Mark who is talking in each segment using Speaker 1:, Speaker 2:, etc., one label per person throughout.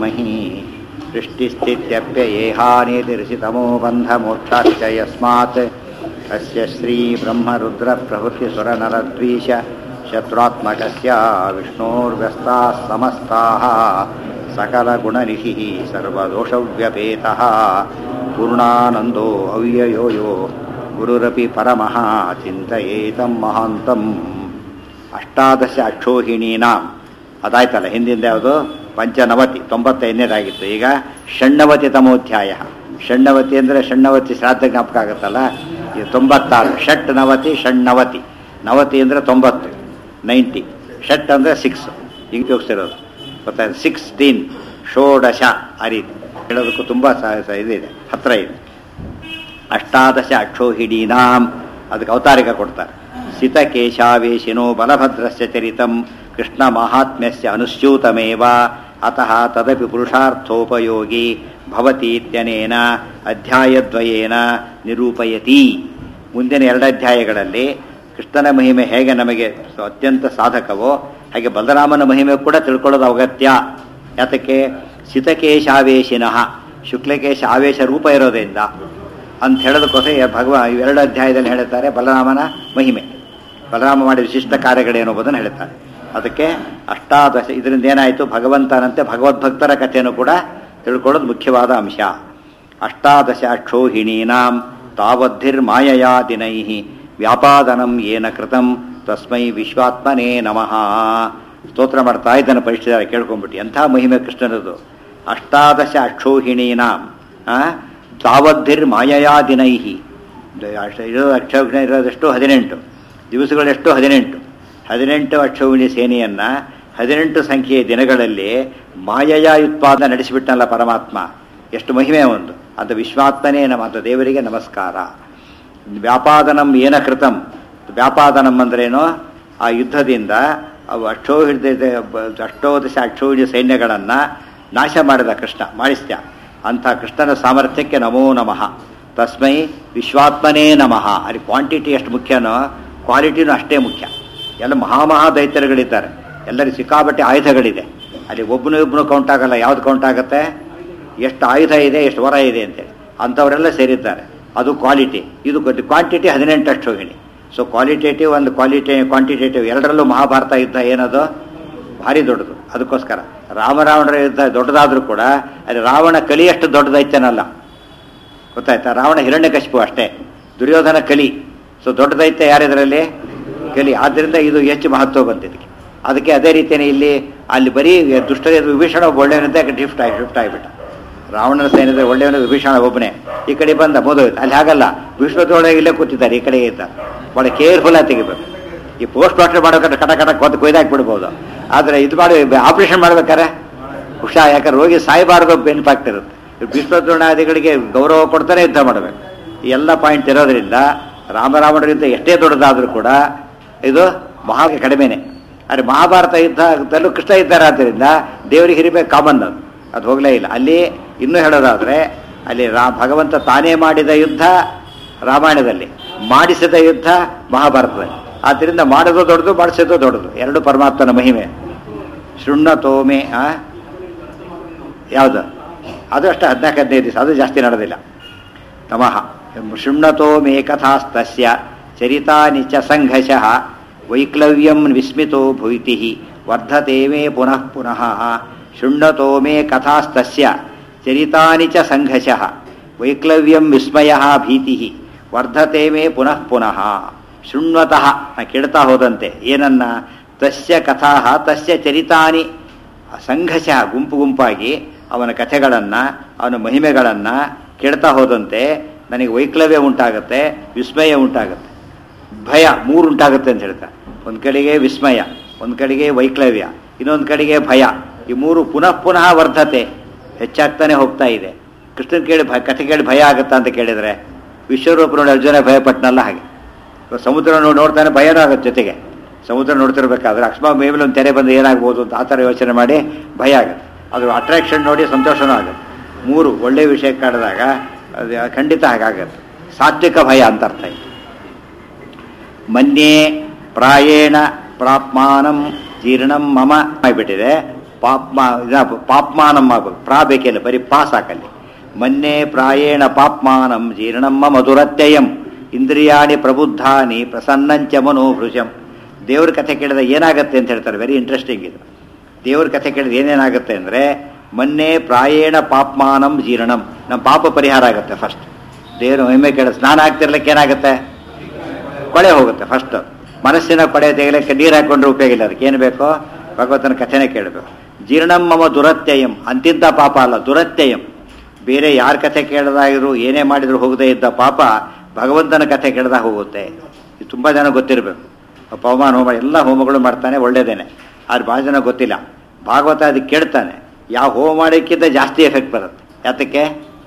Speaker 1: धीमहि सृष्टिस्थित्यप्ययेहानितिर्षितमो बन्धमोक्षाश्च यस्मात् अस्य श्रीब्रह्मरुद्रप्रभृतिसुरनरद्वीष शत्रुत्मकस्य विष्णोर्व्यस्ताः समस्ताः सकलगुणनिधिः सर्वदोषव्यपेतः पूर्णानन्दो अव्ययो यो ಗುರುರಪಿ ಪರಮಃ ಚಿಂತಯೇತಂ ಮಹಾಂತಂ ಅಷ್ಟಾದಶ ಅಕ್ಷೋಹಿಣೀನಾಂ ಅದಾಯ್ತಲ್ಲ ಹಿಂದಿಂದ ಯಾವುದು ಪಂಚನವತಿ ತೊಂಬತ್ತೈದನೇದಾಗಿತ್ತು ಈಗ ಷಣ್ಣವತಿ ತಮೋಧ್ಯಾಯ ಷಣ್ಣವತಿ ಅಂದರೆ ಷಣ್ಣವತಿ ಶ್ರಾದ್ದ ಜ್ಞಾಪಕ ಆಗುತ್ತಲ್ಲ ಇದು ತೊಂಬತ್ತಾರು ಷಟ್ ನವತಿ ಷಣ್ಣವತಿ ನವತಿ ಅಂದರೆ ತೊಂಬತ್ತು ನೈಂಟಿ ಷಟ್ ಅಂದರೆ ಸಿಕ್ಸ್ ಹಿಂಗೆ ಉಪಯೋಗಿಸ್ತಿರೋದು ಗೊತ್ತಾಯ್ತು ಸಿಕ್ಸ್ಟೀನ್ ಷೋಡಶ ಆ ರೀತಿ ಹೇಳೋದಕ್ಕೂ ತುಂಬ ಇದಿದೆ ಹತ್ರ ಇದೆ ಅಷ್ಟಾದಶ ಅಕ್ಷೋಹಿಣೀನಾಂ ಅದಕ್ಕೆ ಅವತಾರಿಕ ಕೊಡ್ತಾರೆ ಸಿತಕೇಶಾವೇಶಿನೋ ಬಲಭದ್ರಸ್ಯ ಚರಿತಂ ಕೃಷ್ಣ ಮಹಾತ್ಮ್ಯಸ್ಯ ಅನುಸ್ಯೂತಮೇವ ಅತಃ ತದಪಿ ಪುರುಷಾರ್ಥೋಪಯೋಗಿ ಭವತಿ ಇತ್ಯನೇನ ಅಧ್ಯಾಯದ್ವಯೇನ ನಿರೂಪಯತಿ ಮುಂದಿನ ಎರಡು ಅಧ್ಯಾಯಗಳಲ್ಲಿ ಕೃಷ್ಣನ ಮಹಿಮೆ ಹೇಗೆ ನಮಗೆ ಅತ್ಯಂತ ಸಾಧಕವೋ ಹಾಗೆ ಬಲರಾಮನ ಮಹಿಮೆ ಕೂಡ ತಿಳ್ಕೊಳ್ಳೋದು ಅಗತ್ಯ ಯಾತಕ್ಕೆ ಸಿತಕೇಶಾವೇಶಿನಃ ಶುಕ್ಲಕೇಶ ಆವೇಶ ರೂಪ ಇರೋದ್ರಿಂದ ಅಂತ ಹೇಳೋದಕ್ಕೋಸ್ಕರ ಭಗವ ಇವೆರಡು ಅಧ್ಯಾಯದಲ್ಲಿ ಹೇಳುತ್ತಾರೆ ಬಲರಾಮನ ಮಹಿಮೆ ಬಲರಾಮ ಮಾಡಿದ ವಿಶಿಷ್ಟ ಕಾರ್ಯಗಳೇನು ಎಂಬುದನ್ನು ಹೇಳುತ್ತಾರೆ ಅದಕ್ಕೆ ಅಷ್ಟಾದಶ ಇದರಿಂದ ಏನಾಯಿತು ಭಗವಂತನಂತೆ ಭಗವದ್ಭಕ್ತರ ಕಥೆಯನ್ನು ಕೂಡ ತಿಳ್ಕೊಳ್ಳೋದು ಮುಖ್ಯವಾದ ಅಂಶ ಅಷ್ಟಾದಶ ಅಕ್ಷೋಹಿಣೀನಾಂ ತಾವದ್ಧಿರ್ಮಾಯಯಾ ದಿನೈ ವ್ಯಾಪಾದನಂ ಏನ ಕೃತಂ ತಸ್ಮೈ ವಿಶ್ವಾತ್ಮನೇ ನಮಃ ಸ್ತೋತ್ರ ಮಾಡ್ತಾ ಇದನ್ನು ಪರಿಷ್ಠಿದ್ದಾರೆ ಕೇಳ್ಕೊಂಡ್ಬಿಟ್ಟು ಎಂಥ ಮಹಿಮೆ ಕೃಷ್ಣನದು ಅಷ್ಟಾದಶ ಅಕ್ಷೋಹಿಣೀನಾಂ ತಾವದ್ಧಿರ್ ಮಾಯಯಾ ದಿನೈ ಇರೋ ಅಕ್ಷೋಹಿಣಿ ಇರೋದಷ್ಟು ಹದಿನೆಂಟು ದಿವಸಗಳೆಷ್ಟು ಹದಿನೆಂಟು ಹದಿನೆಂಟು ಅಕ್ಷೋಹಿಣಿ ಸೇನೆಯನ್ನು ಹದಿನೆಂಟು ಸಂಖ್ಯೆಯ ದಿನಗಳಲ್ಲಿ ಮಾಯಯ ಉತ್ಪಾದನೆ ನಡೆಸಿಬಿಟ್ಟನಲ್ಲ ಪರಮಾತ್ಮ ಎಷ್ಟು ಮಹಿಮೆ ಒಂದು ಅದು ವಿಶ್ವಾತ್ಮನೇ ನಮ್ಮ ಅಂತ ದೇವರಿಗೆ ನಮಸ್ಕಾರ ವ್ಯಾಪಾದನಂ ಏನ ಕೃತಂ ವ್ಯಾಪಾದನಂ ಅಂದ್ರೇನು ಆ ಯುದ್ಧದಿಂದ ಅವು ಅಕ್ಷೋಹಿಣ ಅಷ್ಟೋದಶ ಅಕ್ಷೋಹಿಣಿ ಸೈನ್ಯಗಳನ್ನು ನಾಶ ಮಾಡಿದ ಕೃಷ್ಣ ಮಾಡಿಸ್ತ್ಯ ಅಂಥ ಕೃಷ್ಣನ ಸಾಮರ್ಥ್ಯಕ್ಕೆ ನಮೋ ನಮಃ ತಸ್ಮೈ ವಿಶ್ವಾತ್ಮನೇ ನಮಃ ಅಲ್ಲಿ ಕ್ವಾಂಟಿಟಿ ಎಷ್ಟು ಮುಖ್ಯನೋ ಕ್ವಾಲಿಟಿನೂ ಅಷ್ಟೇ ಮುಖ್ಯ ಎಲ್ಲ ಮಹಾಮಹಾ ದೈತ್ಯರುಗಳಿದ್ದಾರೆ ಎಲ್ಲರಿಗೂ ಸಿಕ್ಕಾಬಟ್ಟೆ ಆಯುಧಗಳಿದೆ ಅಲ್ಲಿ ಒಬ್ಬನು ಒಬ್ಬನು ಕೌಂಟ್ ಆಗಲ್ಲ ಯಾವ್ದು ಕೌಂಟ್ ಆಗುತ್ತೆ ಎಷ್ಟು ಆಯುಧ ಇದೆ ಎಷ್ಟು ವರ ಇದೆ ಅಂತೇಳಿ ಅಂಥವರೆಲ್ಲ ಸೇರಿದ್ದಾರೆ ಅದು ಕ್ವಾಲಿಟಿ ಇದು ಕ್ವಾಂಟಿಟಿ ಹದಿನೆಂಟು ಅಷ್ಟು ಹೋಗಿಣಿ ಸೊ ಕ್ವಾಲಿಟೇಟಿವ್ ಒಂದು ಕ್ವಾಲಿಟಿ ಕ್ವಾಂಟಿಟೇಟಿವ್ ಎರಡರಲ್ಲೂ ಮಹಾಭಾರತ ಯುದ್ಧ ಏನದು ಭಾರಿ ದೊಡ್ಡದು ಅದಕ್ಕೋಸ್ಕರ ರಾಮರಾವಣರ ಯುದ್ಧ ದೊಡ್ಡದಾದರೂ ಕೂಡ ಅಲ್ಲಿ ರಾವಣ ಕಲಿಯಷ್ಟು ದೊಡ್ಡದೈತ್ಯನಲ್ಲ ಗೊತ್ತಾಯ್ತಾ ರಾವಣ ಹಿರಣ್ಯ ಕಶಿಪು ಅಷ್ಟೇ ದುರ್ಯೋಧನ ಕಲಿ ಸೊ ದೊಡ್ಡ ದೈತ್ಯ ಯಾರಿದರಲ್ಲಿ ಕಲಿ ಆದ್ದರಿಂದ ಇದು ಹೆಚ್ಚು ಮಹತ್ವ ಬಂದಿದ್ದಕ್ಕೆ ಅದಕ್ಕೆ ಅದೇ ರೀತಿಯೇ ಇಲ್ಲಿ ಅಲ್ಲಿ ಬರೀ ದುಷ್ಟ ವಿಭೀಷಣ ಒಳ್ಳೆಯವನಂತೆ ಶಿಫ್ಟ್ ಆಗಿ ಶಿಫ್ಟ್ ಆಗಿಬಿಟ್ಟ ರಾವಣನ ಸೈನ್ಯದ ಒಳ್ಳೆಯವನ ವಿಭೀಷಣ ಒಬ್ಬನೇ ಈ ಕಡೆ ಬಂದ ಮೋದೋಯ್ತು ಅಲ್ಲಿ ಹಾಗಲ್ಲ ವಿಶ್ವದೊಳಗೆ ಇಲ್ಲೇ ಕೂತಿದ್ದಾರೆ ಈ ಕಡೆ ಇದ್ದಾರೆ ಭಾಳ ಕೇರ್ಫುಲ್ ಆಗಿ ತೆಗಿಬೇಕು ಈ ಪೋಸ್ಟ್ ಮಾಸ್ಟರ್ ಮಾಡೋಕೆ ಕಟ ಕಟ ಕೊದ್ದು ಕೊಯ್ದಾಕ್ಬಿಡ್ಬೋದು ಆದರೆ ಇದು ಮಾಡಿ ಆಪರೇಷನ್ ಮಾಡ್ಬೇಕಾರೆ ಹುಷಾ ಯಾಕಂದ್ರೆ ರೋಗಿ ಸಾಯಬಾರದು ಬೆನಿಫಾಕ್ಟ್ ಇರುತ್ತೆ ಭೀಷ್ಮದ್ರೋಣಾದಿಗಳಿಗೆ ಗೌರವ ಕೊಡ್ತಾನೆ ಯುದ್ಧ ಮಾಡಬೇಕು ಈ ಎಲ್ಲ ಪಾಯಿಂಟ್ ಇರೋದ್ರಿಂದ ರಾಮರಾವಣರಿಂದ ಎಷ್ಟೇ ದೊಡ್ಡದಾದರೂ ಕೂಡ ಇದು ಮಹಾ ಕಡಿಮೆನೆ ಆದರೆ ಮಹಾಭಾರತ ಯುದ್ಧದಲ್ಲೂ ಕೃಷ್ಣ ಇದ್ದಾರೆ ಆದ್ದರಿಂದ ದೇವರಿಗೆ ಹಿರಿಬೇಕು ಕಾಮನ್ ಅದು ಅದು ಹೋಗಲೇ ಇಲ್ಲ ಅಲ್ಲಿ ಇನ್ನೂ ಹೇಳೋದಾದರೆ ಅಲ್ಲಿ ರಾ ಭಗವಂತ ತಾನೇ ಮಾಡಿದ ಯುದ್ಧ ರಾಮಾಯಣದಲ್ಲಿ ಮಾಡಿಸಿದ ಯುದ್ಧ ಮಹಾಭಾರತದಲ್ಲಿ ಆದ್ದರಿಂದ ಮಾಡೋದು ದೊಡ್ಡದು ಮಾಡಿಸೋದು ದೊಡ್ಡದು ಎರಡು ಪರಮಾತ್ಮನ ಮಹಿಮೆ ಶೃಣ್ಣತೋಮೆ ಆ ಯಾವುದು ಅದು ಅಷ್ಟೇ ಹದಿನಾಲ್ಕು ಹದಿನೈದು ದಿವಸ ಅದು ಜಾಸ್ತಿ ನಡೆದಿಲ್ಲ ತಮಃ ಶೃಣ್ಣತೋಮೇ ಕಥಾಸ್ತಸ್ಯ ಚರಿತಾನಿ ಚ ಸಂಘಶಃ ವೈಕ್ಲವ್ಯಂ ವಿಸ್ಮಿತೋ ಭೂತಿ ವರ್ಧತೆ ಮೇ ಪುನಃ ಪುನಃ ಶೃಣ್ಣತೋ ಮೇ ಕಥಾಸ್ತಸ್ಯ ಚರಿತಾನಿ ಚ ಸಂಘಶಃ ವೈಕ್ಲವ್ಯಂ ವಿಸ್ಮಯ ಭೀತಿ ವರ್ಧತೆ ಮೇ ಪುನಃ ಪುನಃ ಶೃಣ್ವತಃ ನಾ ಕೇಳ್ತಾ ಹೋದಂತೆ ಏನನ್ನ ತಸ್ಯ ಕಥಾ ತಸ್ಯ ಚರಿತಾನಿ ಸಂಘಶಃ ಗುಂಪು ಗುಂಪಾಗಿ ಅವನ ಕಥೆಗಳನ್ನು ಅವನ ಮಹಿಮೆಗಳನ್ನು ಕೇಳ್ತಾ ಹೋದಂತೆ ನನಗೆ ವೈಕ್ಲವ್ಯ ಉಂಟಾಗುತ್ತೆ ವಿಸ್ಮಯ ಉಂಟಾಗುತ್ತೆ ಭಯ ಮೂರು ಉಂಟಾಗುತ್ತೆ ಅಂತ ಹೇಳ್ತಾರೆ ಒಂದು ಕಡೆಗೆ ವಿಸ್ಮಯ ಒಂದು ಕಡೆಗೆ ವೈಕ್ಲವ್ಯ ಇನ್ನೊಂದು ಕಡೆಗೆ ಭಯ ಈ ಮೂರು ಪುನಃ ಪುನಃ ವರ್ಧತೆ ಹೆಚ್ಚಾಗ್ತಾನೆ ಹೋಗ್ತಾ ಇದೆ ಕೃಷ್ಣನ್ ಕೇಳಿ ಭಯ ಕಥೆ ಕೇಳಿ ಭಯ ಆಗುತ್ತಾ ಅಂತ ಕೇಳಿದರೆ ವಿಶ್ವರೂಪ ನೋಡಿ ಅರ್ಜುನ ಭಯಪಟ್ಟನಲ್ಲ ಹಾಗೆ ಸಮುದ್ರ ನೋಡಿ ನೋಡ್ತಾನೆ ಭಯನೂ ಆಗುತ್ತೆ ಜೊತೆಗೆ ಸಮುದ್ರ ನೋಡ್ತಿರ್ಬೇಕಾದ್ರೆ ಅಕಸ್ಮಾತ್ ಮೇಬಲ್ ಒಂದು ತೆರೆ ಬಂದು ಏನಾಗ್ಬೋದು ಅಂತ ಆ ಥರ ಯೋಚನೆ ಮಾಡಿ ಭಯ ಆಗುತ್ತೆ ಅದು ಅಟ್ರಾಕ್ಷನ್ ನೋಡಿ ಸಂತೋಷನೂ ಆಗುತ್ತೆ ಮೂರು ಒಳ್ಳೆಯ ವಿಷಯ ಕಾಡಿದಾಗ ಅದು ಖಂಡಿತ ಹಾಗಾಗತ್ತೆ ಸಾತ್ವಿಕ ಭಯ ಅಂತ ಅರ್ಥ ಇದೆ ಮನ್ಯೇ ಪ್ರಾಯೇಣ ಪ್ರಾಪ್ಮಾನಂ ಜೀರ್ಣಂ ಮಮ ಆಗಿಬಿಟ್ಟಿದೆ ಪಾಪ್ಮ ಇದ ಪಾಪ್ಮಾನಂ ಆಗ್ಬೇಕು ಪ್ರಾ ಬೇಕಿಲ್ಲ ಬರೀ ಪಾ ಸಾಕಲ್ಲಿ ಮನ್ನೆ ಪ್ರಾಯೇಣ ಪಾಪ್ಮಾನಂ ಜೀರ್ಣಮ್ಮ ಮಧುರತ್ಯಯಂ ಇಂದ್ರಿಯಾಣಿ ಪ್ರಬುದ್ಧಾನಿ ಪ್ರಸನ್ನಂಚ ಮನೋಭೃಶಂ ದೇವ್ರ ಕಥೆ ಕೇಳಿದ ಏನಾಗುತ್ತೆ ಅಂತ ಹೇಳ್ತಾರೆ ವೆರಿ ಇಂಟ್ರೆಸ್ಟಿಂಗ್ ಇದು ದೇವ್ರ ಕಥೆ ಕೇಳಿದ್ರೆ ಏನೇನಾಗುತ್ತೆ ಅಂದರೆ ಮೊನ್ನೆ ಪ್ರಾಯೇಣ ಪಾಪ್ಮಾನಂ ಜೀರ್ಣಂ ನಮ್ಮ ಪಾಪ ಪರಿಹಾರ ಆಗುತ್ತೆ ಫಸ್ಟ್ ದೇವರು ಮಹಿಮೆ ಕೇಳ ಸ್ನಾನ ಆಗ್ತಿರ್ಲಿಕ್ಕೆ ಏನಾಗುತ್ತೆ ಕೊಳೆ ಹೋಗುತ್ತೆ ಫಸ್ಟ್ ಮನಸ್ಸಿನ ಕೊಳೆ ತೆಗಿಲಿಕ್ಕೆ ನೀರು ಹಾಕೊಂಡ್ರೆ ಉಪಯೋಗ ಇಲ್ಲ ಅದಕ್ಕೆ ಏನು ಬೇಕೋ ಭಗವಂತನ ಕಥೆನೇ ಕೇಳಬೇಕು ಜೀರ್ಣಂ ಮಮ ದುರತ್ಯಯಂ ಅಂತಿಂತ ಪಾಪ ಅಲ್ಲ ದುರತ್ಯಯಂ ಬೇರೆ ಯಾರ ಕಥೆ ಕೇಳದಾಗಿರು ಏನೇ ಮಾಡಿದ್ರು ಹೋಗದೇ ಇದ್ದ ಪಾಪ ಭಗವಂತನ ಕಥೆ ಕೇಳ್ದಾಗ ಹೋಗುತ್ತೆ ಇದು ತುಂಬ ಜನ ಗೊತ್ತಿರಬೇಕು ಪವಮಾನ ಹೋಮ ಎಲ್ಲ ಹೋಮಗಳು ಮಾಡ್ತಾನೆ ಒಳ್ಳೇದೇನೆ ಆದ್ರೆ ಭಾಳ ಜನ ಗೊತ್ತಿಲ್ಲ ಭಾಗವತ ಅದಕ್ಕೆ ಕೇಳ್ತಾನೆ ಯಾವ ಹೋಮ ಮಾಡೋಕ್ಕಿಂತ ಜಾಸ್ತಿ ಎಫೆಕ್ಟ್ ಬರುತ್ತೆ ಯಾತಕ್ಕೆ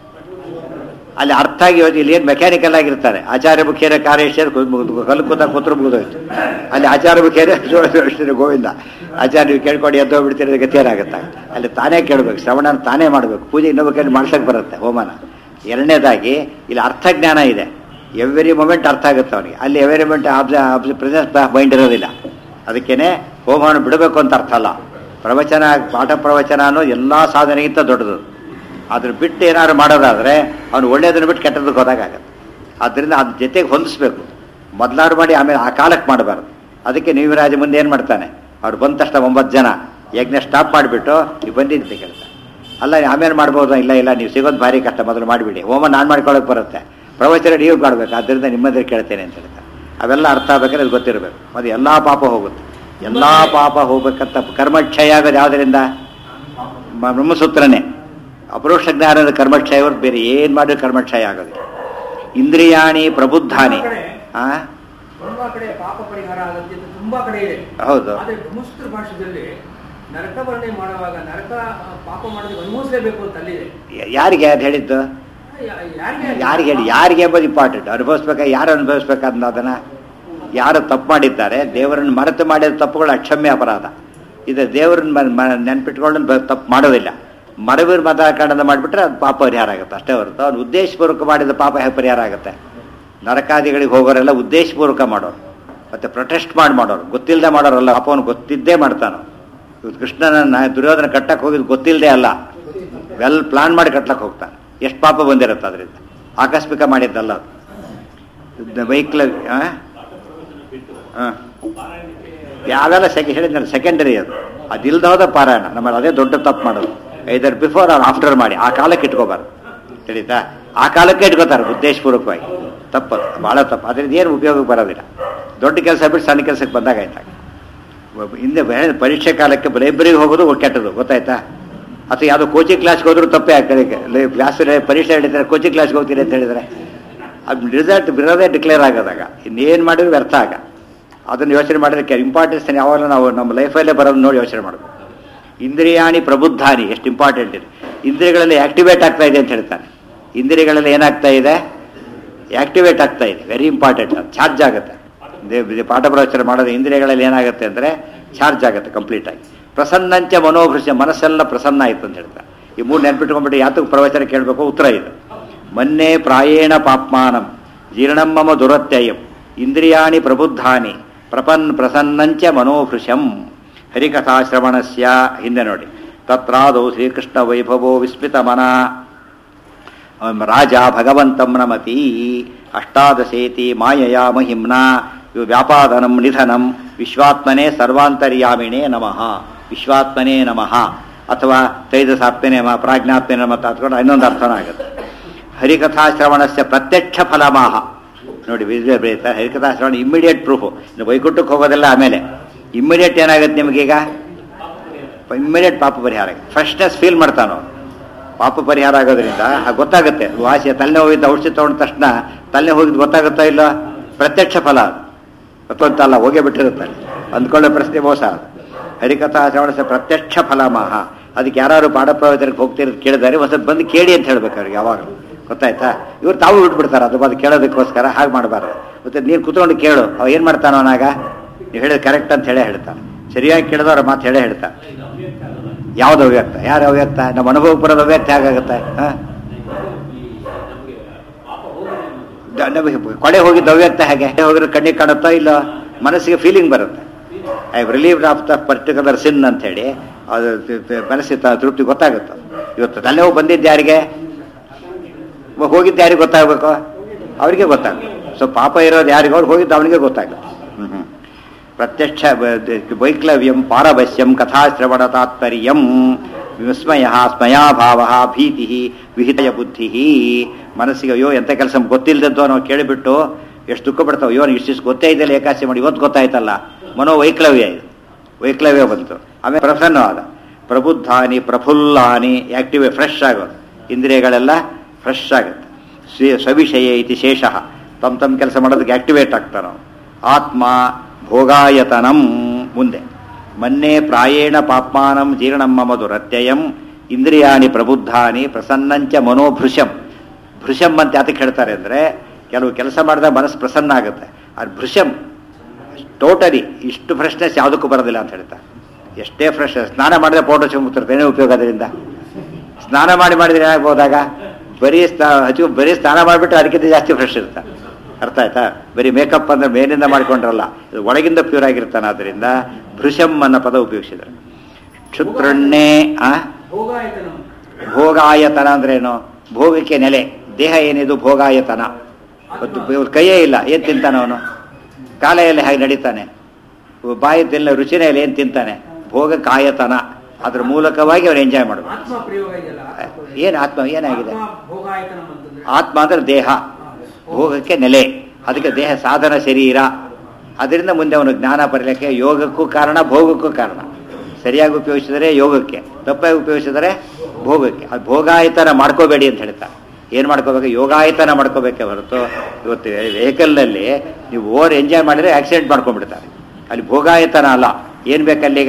Speaker 1: ಅಲ್ಲಿ ಅರ್ಥ ಆಗಿ ಹೋಗಿ ಇಲ್ಲಿ ಏನು ಮೆಕ್ಯಾನಿಕಲ್ ಆಗಿರ್ತಾರೆ ಆಚಾರ್ಯ ಮುಖೇರ ಕಾರ್ಯೇಶ್ವರ ಕಲ್ಲು ಕೂತ ಕೂತ್ರು ಮುಗಿದೋಯ್ತು ಅಲ್ಲಿ ಆಚಾರ್ಯ ಮುಖೇರ ಅಷ್ಟೇ ಗೋವಿಂದ ಆಚಾರ್ಯ ನೀವು ಕೇಳ್ಕೊಂಡು ಎದ್ದೋ ಬಿಡ್ತೀರ ಗತಿ ಏನಾಗುತ್ತೆ ಅಲ್ಲಿ ತಾನೇ ಕೇಳಬೇಕು ಶ್ರವಣನ ತಾನೇ ಮಾಡಬೇಕು ಪೂಜೆ ಇನ್ನೊಬ್ಬ ಕೈಲಿ ಮಾಡ್ಸಕ್ಕೆ ಬರುತ್ತೆ ಹೋಮನ ಎರಡನೇದಾಗಿ ಇಲ್ಲಿ ಅರ್ಥಜ್ಞಾನ ಇದೆ ಎವ್ರಿ ಮೊಮೆಂಟ್ ಅರ್ಥ ಆಗುತ್ತೆ ಅವನಿಗೆ ಅಲ್ಲಿ ಎವ್ರಿ ಮೊಮೆಂಟ್ ಅಬ್ಸ ಅಬ್ಸ ಪ್ರೆಸೆನ್ಸ್ ಮೈಂಡ್ ಇರೋದಿಲ್ಲ ಅದಕ್ಕೇನೆ ಹೋಮವನ್ನು ಬಿಡಬೇಕು ಅಂತ ಅರ್ಥ ಅಲ್ಲ ಪ್ರವಚನ ಪಾಠ ಪ್ರವಚನ ಅನ್ನೋ ಎಲ್ಲ ಸಾಧನೆಗಿಂತ ದೊಡ್ಡದು ಅದ್ರ ಬಿಟ್ಟು ಏನಾದ್ರು ಮಾಡೋದಾದ್ರೆ ಅವನು ಒಳ್ಳೇದನ್ನು ಬಿಟ್ಟು ಕೆಟ್ಟದಕ್ಕೆ ಹೋದಾಗತ್ತೆ ಆದ್ದರಿಂದ ಅದ್ರ ಜೊತೆಗೆ ಹೊಂದಿಸ್ಬೇಕು ಮೊದಲಾರು ಮಾಡಿ ಆಮೇಲೆ ಆ ಕಾಲಕ್ಕೆ ಮಾಡಬಾರ್ದು ಅದಕ್ಕೆ ನೀವಿರಾಜ ಮುಂದೆ ಏನು ಮಾಡ್ತಾನೆ ಅವ್ರು ಬಂದ ತಕ್ಷಣ ಒಂಬತ್ತು ಜನ ಯಜ್ಞ ಸ್ಟಾಪ್ ಮಾಡಿಬಿಟ್ಟು ನೀವು ಬಂದಿದ್ದ ಕೇಳ್ತಾನೆ ಅಲ್ಲ ಆಮೇಲೆ ಮಾಡ್ಬೋದು ಇಲ್ಲ ಇಲ್ಲ ನೀವು ಸಿಗೋದು ಭಾರಿ ಕಷ್ಟ ಮೊದಲು ಮಾಡಿಬಿಡಿ ಹೋಮ ನಾನು ಮಾಡ್ಕೊಳಕ್ಕೆ ಬರುತ್ತೆ ಪ್ರವಚನ ನೀವು ಮಾಡಬೇಕು ಆದ್ದರಿಂದ ನಿಮ್ಮದ್ರ ಕೇಳ್ತೇನೆ ಅಂತ ಹೇಳ್ತಾರೆ ಅವೆಲ್ಲ ಅರ್ಥ ಆಗ್ಬೇಕಾದ್ರೆ ಅದು ಗೊತ್ತಿರಬೇಕು ಅದು ಎಲ್ಲ ಪಾಪ ಹೋಗುತ್ತೆ ಎಲ್ಲ ಪಾಪ ಹೋಗ್ಬೇಕಂತ ಕರ್ಮಕ್ಷಯ ಆಗೋದು ಯಾವುದರಿಂದ ಮ- ಬ್ರಹ್ಮಸೂತ್ರನೇ ಅಪರೋಕ್ಷ ಜ್ಞಾನದ ಕರ್ಮಕ್ಷಯ ಹೊರತು ಬೇರೆ ಏನು ಮಾಡಿದ್ರು ಕರ್ಮಕ್ಷಯ ಆಗೋದಿಲ್ಲ ಇಂದ್ರಿಯಾಣಿ ಪ್ರಬುದ್ಧಾನಿ ಆ
Speaker 2: ತುಂಬಾ ಕಡೆ ಪಾಪ ಪರಿಹಾರ ಆಗುತ್ತೆ ಅಂತ ತುಂಬಾ ಕಡೆ ಇದೆ
Speaker 1: ಹೌದು
Speaker 2: ಆದ್ರೆ ಬ್ರಹ್ಮಸೂತ್ರ ಭಾಷೆಯಲ್ಲಿ ನರಕ ವರ್ಣನೆ ಮಾಡುವಾಗ ನರಕ ಆ, ಪಾಪ ಮಾಡೋದಕ್ಕೆ ಅನುಭವಿಸಲೇಬೇಕು ಅಂತ ಅಲ್ಲಿದೆ
Speaker 1: ಯಾರಿಗೆ ಅದು ಹೇಳಿದ್ದು
Speaker 2: ಯಾ- ಯಾರಿಗೆ
Speaker 1: ಯಾರಿಗೆ ಹೇಳಿ ಯಾರಿಗೆ ಎಂಬುದು ಇಂಪಾರ್ಟೆಂಟ್ ಅನುಭವಿಸ್ಬೇಕಾ ಯಾರು ಅನುಭವಿಸ್ಬೇಕಂದ ಅದನ್ನ ಯಾರು ತಪ್ಪು ಮಾಡಿದ್ದಾರೆ ದೇವರನ್ನು ಮರೆತು ಮಾಡಿದ ತಪ್ಪುಗಳು ಅಕ್ಷಮ್ಯ ಅಪರಾಧ ಇದು ದೇವರನ್ನ ಮ- ಮ- ನೆನ್ಪಿಟ್ಕೊಂಡು ಬ- ತಪ್ಪು ಮಾಡೋದಿಲ್ಲ ಮರವೀರ್ ಮತ ಕಾರಣದ ಮಾಡಿಬಿಟ್ರೆ ಅದು ಪಾಪ ಪರಿಹಾರ ಆಗುತ್ತೆ ಅಷ್ಟೇ ಹೊರತು ಅವ್ನು ಉದ್ದೇಶಪೂರ್ವಕ ಮಾಡಿದ ಪಾಪ ಹೇಗೆ ಪರಿಹಾರ ಆಗುತ್ತೆ ನರಕಾದಿಗಳಿಗೆ ಹೋಗೋರೆಲ್ಲ ಉದ್ದೇಶಪೂರ್ವಕ ಮಾಡೋರು ಮತ್ತೆ ಪ್ರೊಟೆಸ್ಟ್ ಮಾಡಿ ಮಾಡೋರು ಗೊತ್ತಿಲ್ಲದೆ ಮಾಡೋರಲ್ಲ ಪಾಪವನ್ನು ಗೊತ್ತಿದ್ದೇ ಮಾಡ್ತಾನೋ ಇವತ್ತು ಕೃಷ್ಣನ ದುರ್ಯೋಧನ ಕಟ್ಟಕ್ಕೆ ಹೋಗಿದ್ದು ಗೊತ್ತಿಲ್ಲದೆ ಅಲ್ಲ ವೆಲ್ ಪ್ಲಾನ್ ಮಾಡಿ ಕಟ್ಲಕ್ಕೆ ಹೋಗ್ತಾನೆ ಎಷ್ಟು ಪಾಪ ಬಂದಿರುತ್ತೆ ಅದರಿಂದ ಆಕಸ್ಮಿಕ ಮಾಡಿದ್ದಲ್ಲ ಅದು ವೆಹಿಕಲ್ ಯಾವೆಲ್ಲ ಸೆಕೆ ಹೇಳಿದ್ನಲ್ಲ ಸೆಕೆಂಡರಿ ಅದು ಅದಿಲ್ದ ಹೋದ ಪಾರಾಯಣ ನಮ್ಮಲ್ಲಿ ಅದೇ ದೊಡ್ಡ ತಪ್ಪು ಮಾಡೋದು ಐದರ್ ಬಿಫೋರ್ ಆರ್ ಆಫ್ಟರ್ ಮಾಡಿ ಆ ಕಾಲಕ್ಕೆ ಇಟ್ಕೋಬಾರ್ದು ತಿಳಿತಾ ಆ ಕಾಲಕ್ಕೆ ಇಟ್ಕೋತಾರೆ ಉದ್ದೇಶಪೂರ್ವಕವಾಗಿ ತಪ್ಪದು ಭಾಳ ತಪ್ಪು ಅದರಿಂದ ಏನು ಉಪಯೋಗಕ್ಕೆ ಬರೋದಿಲ್ಲ ದೊಡ್ಡ ಕೆಲಸ ಬಿಟ್ಟು ಸಣ್ಣ ಕೆಲಸಕ್ಕೆ ಬಂದಾಗ ಆಯ್ತಾಗ ಒಬ್ಬ- ಹಿಂದೆ ಬೇರೆ ಪರೀಕ್ಷೆ ಕಾಲಕ್ಕೆ ಲೈಬ್ರರಿಗೆ ಹೋಗೋದು ಕೆಟ್ಟದು ಗೊತ್ತಾಯ್ತಾ ಅಥವಾ ಯಾವುದೋ ಕೋಚಿಂಗ್ ಕ್ಲಾಸ್ಗೆ ಹೋದ್ರು ತಪ್ಪೇ ಆಗ್ತದೆ ಕ್ಲಾಸ್ ಪರೀಕ್ಷೆ ಹೇಳಿದ್ರೆ ಕೋಚಿಂಗ್ ಕ್ಲಾಸ್ಗೆ ಹೋಗ್ತೀರಿ ಅಂತ ಹೇಳಿದ್ರೆ ಅದು ರಿಸಲ್ಟ್ ಬಿರೋದೇ ಡಿಕ್ಲೇರ್ ಆಗೋದಾಗ ಇನ್ನೇನು ಮಾಡಿದ್ರು ವ್ಯರ್ಥ ಆಗ ಅದನ್ನು ಯೋಚನೆ ಮಾಡಿದ್ರೆ ಇಂಪಾರ್ಟೆನ್ಸ್ ಯಾವಾಗ ನಾವು ನಮ್ಮ ಲೈಫಲ್ಲೇ ಬರೋದು ನೋಡಿ ಯೋಚನೆ ಮಾಡಬೇಕು ಇಂದ್ರಿಯಾಣಿ ಪ್ರಬುದ್ಧಾನಿ ಎಷ್ಟು ಇಂಪಾರ್ಟೆಂಟ್ ಇದೆ ಇಂದ್ರಿಯಗಳಲ್ಲಿ ಆಕ್ಟಿವೇಟ್ ಆಗ್ತಾ ಇದೆ ಅಂತ ಹೇಳ್ತಾನೆ ಇಂದ್ರಿಯಗಳಲ್ಲಿ ಏನಾಗ್ತಾ ಇದೆ ಆಕ್ಟಿವೇಟ್ ಆಗ್ತಾ ಇದೆ ವೆರಿ ಇಂಪಾರ್ಟೆಂಟ್ ಅದು ಚಾರ್ಜ್ ಆಗುತ್ತೆ ದೇ- ದೇ- ಪಾಠ ಪ್ರವಚನ ಮಾಡೋದು ಇಂದ್ರಿಯಗಳಲ್ಲಿ ಏನಾಗುತ್ತೆ ಅಂದರೆ ಚಾರ್ಜ್ ಆಗುತ್ತೆ ಕಂಪ್ಲೀಟ್ ಆಗಿ ಪ್ರಸನ್ನಂಚ ಮನೋಭೃಷ ಮನಸ್ಸೆಲ್ಲ ಪ್ರಸನ್ನ ಆಯ್ತು ಅಂತ ಹೇಳ್ತಾರೆ ಈ ಮೂರು ನೆನ್ಪಿಟ್ಕೊಂಡ್ಬಿಟ್ಟು ಯಾತಕ್ಕೆ ಪ್ರವಚನ ಕೇಳಬೇಕು ಉತ್ತರ ಇದು ಮೊನ್ನೆ ಪ್ರಾಯೇಣ ಪಾಪ್ಮಾನಂ ಜೀರ್ಣಮ್ಮಮ ದುರತ್ಯಯಂ ಇಂದ್ರಿಯಾಣಿ ಪ್ರಬುದ್ಧಾನಿ ಪ್ರಪನ್ ಪ್ರಸನ್ನಂಚ ಮನೋಭೃಶಂ ಹರಿಕಥಾಶ್ರವಣಸ್ಯ ಹಿಂದೆ ನೋಡಿ ತತ್ರಾದೌ ಶ್ರೀಕೃಷ್ಣ ವೈಭವೋ ವಿಸ್ಮಿತ ಮನ ಅಂ ರಾಜ ಭಗವಂತಂ ನಮತಿ ಅಷ್ಟಾದಶೇತಿ ಮಾಯಯಾ ಮಹಿಮ್ನಾ ಇವು ವ್ಯಾಪಾದನಂ ನಿಧನಂ ವಿಶ್ವಾತ್ಮನೇ ಸರ್ವಾಂತರ್ಯಾಮಿಣೇ ನಮಃ ವಿಶ್ವಾತ್ಮನೇ ನಮಃ ಅಥವಾ ತೈಜಸಾತ್ಮನೇ ನಮಃ ಪ್ರಾಜ್ಞಾತ್ಮನೇ ನಮಃ ಅಂತ ಹತ್ಕೊಂಡು ಇನ್ನೊಂದು ಅರ್ಥನೂ ಆಗುತ್ತೆ ಹರಿಕಥಾಶ್ರವಣಸ್ಯ ಪ್ರತ್ಯಕ್ಷ ಫಲಮಾಹ ನೋಡಿ ವಿಜಯ ಬರೀತಾರೆ ಹರಿಕಥಾಶ್ರವಣ ಇಮ್ಮಿಡಿಯೇಟ್ ಪ್ರೂಫು ಇನ್ನು ವೈಕುಂಠಕ್ಕೆ ಹೋಗೋದೆಲ್ಲ ಆಮೇಲೆ ಇಮ್ಮಿಡಿಯೇಟ್ ಏನಾಗುತ್ತೆ ನಿಮಗೀಗ ಇಮ್ಮಿಡಿಯೇಟ್ ಪಾಪ ಪರಿಹಾರ ಫ್ರೆಶ್ನೆಸ್ ಫೀಲ್ ಮಾಡ್ತಾನೋ ಪಾಪ ಪರಿಹಾರ ಆಗೋದ್ರಿಂದ ಆ ಗೊತ್ತಾಗುತ್ತೆ ವಾಸಿ ತಲೆ ಹೋಗಿದ್ದ ಔಷಧಿ ತಗೊಂಡ ತಕ್ಷಣ ತಲೆ ಹೋಗಿದ್ದು ಗೊತ್ತಾಗುತ್ತಾ ಇಲ್ಲ ಪ್ರತ್ಯಕ್ಷ ಫಲ ಅದು ಗೊತ್ತಂತಲ್ಲ ಹೋಗೇ ಬಿಟ್ಟಿರುತ್ತೆ ಅಂದ್ಕೊಳ್ಳೋ ಪ್ರಶ್ನೆ ಮೋಸ ಅದು ಹರಿಕಥಾ ಶ್ರವಣ ಪ್ರತ್ಯಕ್ಷ ಫಲಮಾಹ ಅದಕ್ಕೆ ಯಾರು ಪಾಠ ಪ್ರವಚನಕ್ಕೆ ಹೋಗ್ತಿರೋದು ಕೇಳಿದಾರೆ ಒಂದು ಸ್ವಲ್ಪ ಬಂದು ಕೇಳಿ ಅಂತ ಹೇಳ್ಬೇಕು ಅವ್ರಿಗೆ ಯಾವಾಗಲೂ ಗೊತ್ತಾಯ್ತಾ ಇವ್ರು ತಾವು ಬಿಟ್ಬಿಡ್ತಾರೆ ಅದು ಬಂದು ಕೇಳೋದಕ್ಕೋಸ್ಕರ ಹಾಗೆ ಮಾಡಬಾರ್ದು ಮತ್ತೆ ನೀನು ಕೂತ್ಕೊಂಡು ಕೇಳು ಅವ ಏನು ಮಾಡ್ತಾನೋ ಅವನಾಗ ನೀವು ಹೇಳಿದ ಕರೆಕ್ಟ್ ಅಂತ ಹೇಳೇ ಹೇಳ್ತಾನೆ ಸರಿಯಾಗಿ ಕೇಳಿದವ್ರ ಮಾತು ಹೇಳೇ ಹೇಳ್ತಾನೆ ಯಾವ್ದು ಅವ್ಯಕ್ತ ಯಾರು ಅವ್ಯಕ್ತ ನಮ್ಮ ಅನುಭವ ಬರೋದು ಅವ್ಯಕ್ತ ಹೇಗಾಗುತ್ತೆ ಹಾಂ ನಮಗೆ ಕೊಳೆ ಹೋಗಿದ್ದು ಅವ್ಯಕ್ತ ಹೇಗೆ ಹೋಗಿರೋ ಕಣ್ಣಿಗೆ ಕಾಣುತ್ತೋ ಇಲ್ಲ ಮನಸ್ಸಿಗೆ ಫೀಲಿಂಗ್ ಬರುತ್ತೆ I relieved of the particular sin ಅಂತ ಹೇಳಿ ಅದು ತ- ತ- ಮನಸ್ಸಿಗೆ ತ- ತೃಪ್ತಿ ಗೊತ್ತಾಗುತ್ತೆ ಇವತ್ತು ತಲೆನೋವು ಬಂದಿದ್ದು ಯಾರಿಗೆ ಮ- ಹೋಗಿದ್ದು ಯಾರಿಗೆ ಗೊತ್ತಾಗಬೇಕು ಅವರಿಗೆ ಗೊತ್ತಾಗುತ್ತೆ ಸೊ ಪಾಪ ಇರೋದು ಯಾರಿಗೆ ಅವ್ರು ಹೋಗಿದ್ದು ಅವನಿಗೆ ಗೊತ್ತಾಗುತ್ತೆ ಹ್ಮ್ ಹ್ಮ್. ಪ್ರತ್ಯಕ್ಷ ಬ- ದ- ವೈಕ್ಲವ್ಯಂ ಪಾರಭಸ್ಯಂ ಕಥಾಶ್ರವಣ ತಾತ್ಪರ್ಯಂ ವಿಸ್ಮಯ ಸ್ಮಯಾಭಾವ ಭೀತಿ ವಿಹಿತಯ ಬುದ್ಧಿ ಮನಸ್ಸಿಗೆ ಅಯ್ಯೋ ಎಂಥ ಕೆಲಸ ಗೊತ್ತಿಲ್ಲದದ್ದು ನಾವು ಕೇಳಿಬಿಟ್ಟು ಎಷ್ಟು ದುಃಖ ಪಡ್ತಾವೆ ಅಯ್ಯೋ ನನಗೆ ಇಷ್ಟಿಷ್ಟು ಗೊತ್ತೇ ಇದೆಯಲ್ಲ ಏಕಾಸಿ ಮಾಡಿ ಇವತ್ತು ಗೊತ್ತಾಯ್ತಲ್ಲ ಮನೋ ವೈಕ್ಲವ್ಯ ಇದು ವೈಕ್ಲವ್ಯ ಬಂತು ಆಮೇಲೆ ಪ್ರಸನ್ನವಾದ ಪ್ರಬುದ್ಧಾನಿ ಪ್ರಫುಲ್ಲಾನಿ ಆಕ್ಟಿವ್ ಫ್ರೆಶ್ ಆಗೋದು ಇಂದ್ರಿಯಗಳೆಲ್ಲ ಫ್ರೆಶ್ ಆಗುತ್ತೆ ಸ್ವೇ- ಸ್ವವಿಷಯ ಇತಿ ಶೇಷ ತಮ್ಮ ತಮ್ಮ ಕೆಲಸ ಮಾಡೋದಕ್ಕೆ ಆಕ್ಟಿವೇಟ್ ಆಗ್ತಾನೆ ಅವ್ನು. ಆತ್ಮ ಭೋಗಾಯತನಂ ಮುಂದೆ ಮನ್ನೆ ಪ್ರಾಯೇಣ ಪಾಪ್ಮಾನಂ ಜೀರ್ಣಂ ಮಮ ದುರತ್ಯಯಂ ಇಂದ್ರಿಯಾಣಿ ಪ್ರಬುದ್ಧಾನಿ ಪ್ರಸನ್ನಂಚ ಮನೋಭೃಶಂ ಭೃಶಂ ಅಂತ ಯಾತಕ್ಕೆ ಹೇಳ್ತಾರೆ ಅಂದರೆ ಕೆಲವು ಕೆಲಸ ಮಾಡಿದಾಗ ಮನಸ್ಸು ಪ್ರಸನ್ನ ಆಗುತ್ತೆ ಅದು ಭೃಶಂ ಟೋಟಲಿ ಇಷ್ಟು ಫ್ರೆಶ್ನೆಸ್ ಯಾವುದಕ್ಕೂ ಬರೋದಿಲ್ಲ ಅಂತ ಹೇಳ್ತಾರೆ ಎಷ್ಟೇ ಫ್ರೆಶ್ ಸ್ನಾನ ಮಾಡಿದ್ರೆ ಫೋಟೋ ಚುಮ್ಮುತ್ತಿರುತ್ತೆ ಏನೇ ಉಪಯೋಗ ಅದರಿಂದ ಸ್ನಾನ ಮಾಡಿ ಮಾಡಿದ್ರೆ ಏನಾಗ್ಬೋದಾಗ ಬರೀ ಸ್ನಾ ಹಚ್ಚು ಬರೀ ಸ್ನಾನ ಮಾಡಿಬಿಟ್ಟು ಅದಕ್ಕಿಂತ ಜಾಸ್ತಿ ಫ್ರೆಶ್ ಇರುತ್ತೆ ಅರ್ಥ ಆಯ್ತಾ ಬರೀ ಮೇಕಪ್ ಅಂದ್ರೆ ಮೇಲಿಂದ ಮಾಡ್ಕೊಂಡ್ರಲ್ಲ ಇದು ಒಳಗಿಂದ ಪ್ಯೂರ್ ಆಗಿರ್ತಾನೆ ಆದ್ದರಿಂದ ಭೃಶಂ ಅನ್ನೋ ಪದ ಉಪಯೋಗಿಸಿದ್ರು ಕ್ಷುತ್ರಣ್ಣೆ ಆ
Speaker 2: ಭೋಗಾಯತನ
Speaker 1: ಭೋಗಾಯತನ ಅಂದ್ರೇನು ಭೋಗಕ್ಕೆ ನೆಲೆ ದೇಹ ಏನಿದು ಭೋಗಾಯತನ ಮತ್ತು ಇವ್ರ ಕೈಯೇ ಇಲ್ಲ ಏನು ತಿಂತಾನೆ ಅವನು ಕಾಲೆಯಲ್ಲಿ ಹಾಗೆ ನಡೀತಾನೆ ಬಾಯಿ ತಿನ್ನ ರುಚಿನೇ ಇಲ್ಲ ಏನು ತಿಂತಾನೆ ಭೋಗಕಾಯತನ ಅದ್ರ ಮೂಲಕವಾಗಿ ಅವ್ರು ಎಂಜಾಯ್ ಮಾಡಬೇಕು
Speaker 2: ಆತ್ಮ ಪ್ರಯೋಗ ಇದೆಯಲ್ಲ
Speaker 1: ಏನು ಆತ್ಮ ಏನಾಗಿದೆ
Speaker 2: ಆತ್ಮ ಭೋಗಾಯತನ ಅಂತಂದ್ರೆ
Speaker 1: ಆತ್ಮ ಅಂದ್ರೆ ದೇಹ ಭೋಗಕ್ಕೆ ನೆಲೆ ಅದಕ್ಕೆ ದೇಹ ಸಾಧನ ಶರೀರ ಅದರಿಂದ ಮುಂದೆ ಅವನು ಜ್ಞಾನ ಬರಲಿಕ್ಕೆ ಯೋಗಕ್ಕೂ ಕಾರಣ ಭೋಗಕ್ಕೂ ಕಾರಣ ಸರಿಯಾಗಿ ಉಪಯೋಗಿಸಿದರೆ ಯೋಗಕ್ಕೆ ತಪ್ಪಾಗಿ ಉಪಯೋಗಿಸಿದರೆ ಭೋಗಕ್ಕೆ ಅದು ಭೋಗಾಯತನ ಮಾಡ್ಕೋಬೇಡಿ ಅಂತ ಹೇಳ್ತಾರೆ ಏನು ಮಾಡ್ಕೋಬೇಕು ಯೋಗಾಯತನ ಮಾಡ್ಕೋಬೇಕೆ ಹೊರತು ಇವತ್ತು ವೆಹಿಕಲ್ನಲ್ಲಿ ನೀವು ಓವರ್ ಎಂಜಾಯ್ ಮಾಡಿದರೆ ಆಕ್ಸಿಡೆಂಟ್ ಮಾಡ್ಕೊಂಡ್ಬಿಡ್ತಾರೆ ಅಲ್ಲಿ ಭೋಗಾಯತನ ಅಲ್ಲ ಏನು ಬೇಕಲ್ಲೀಗ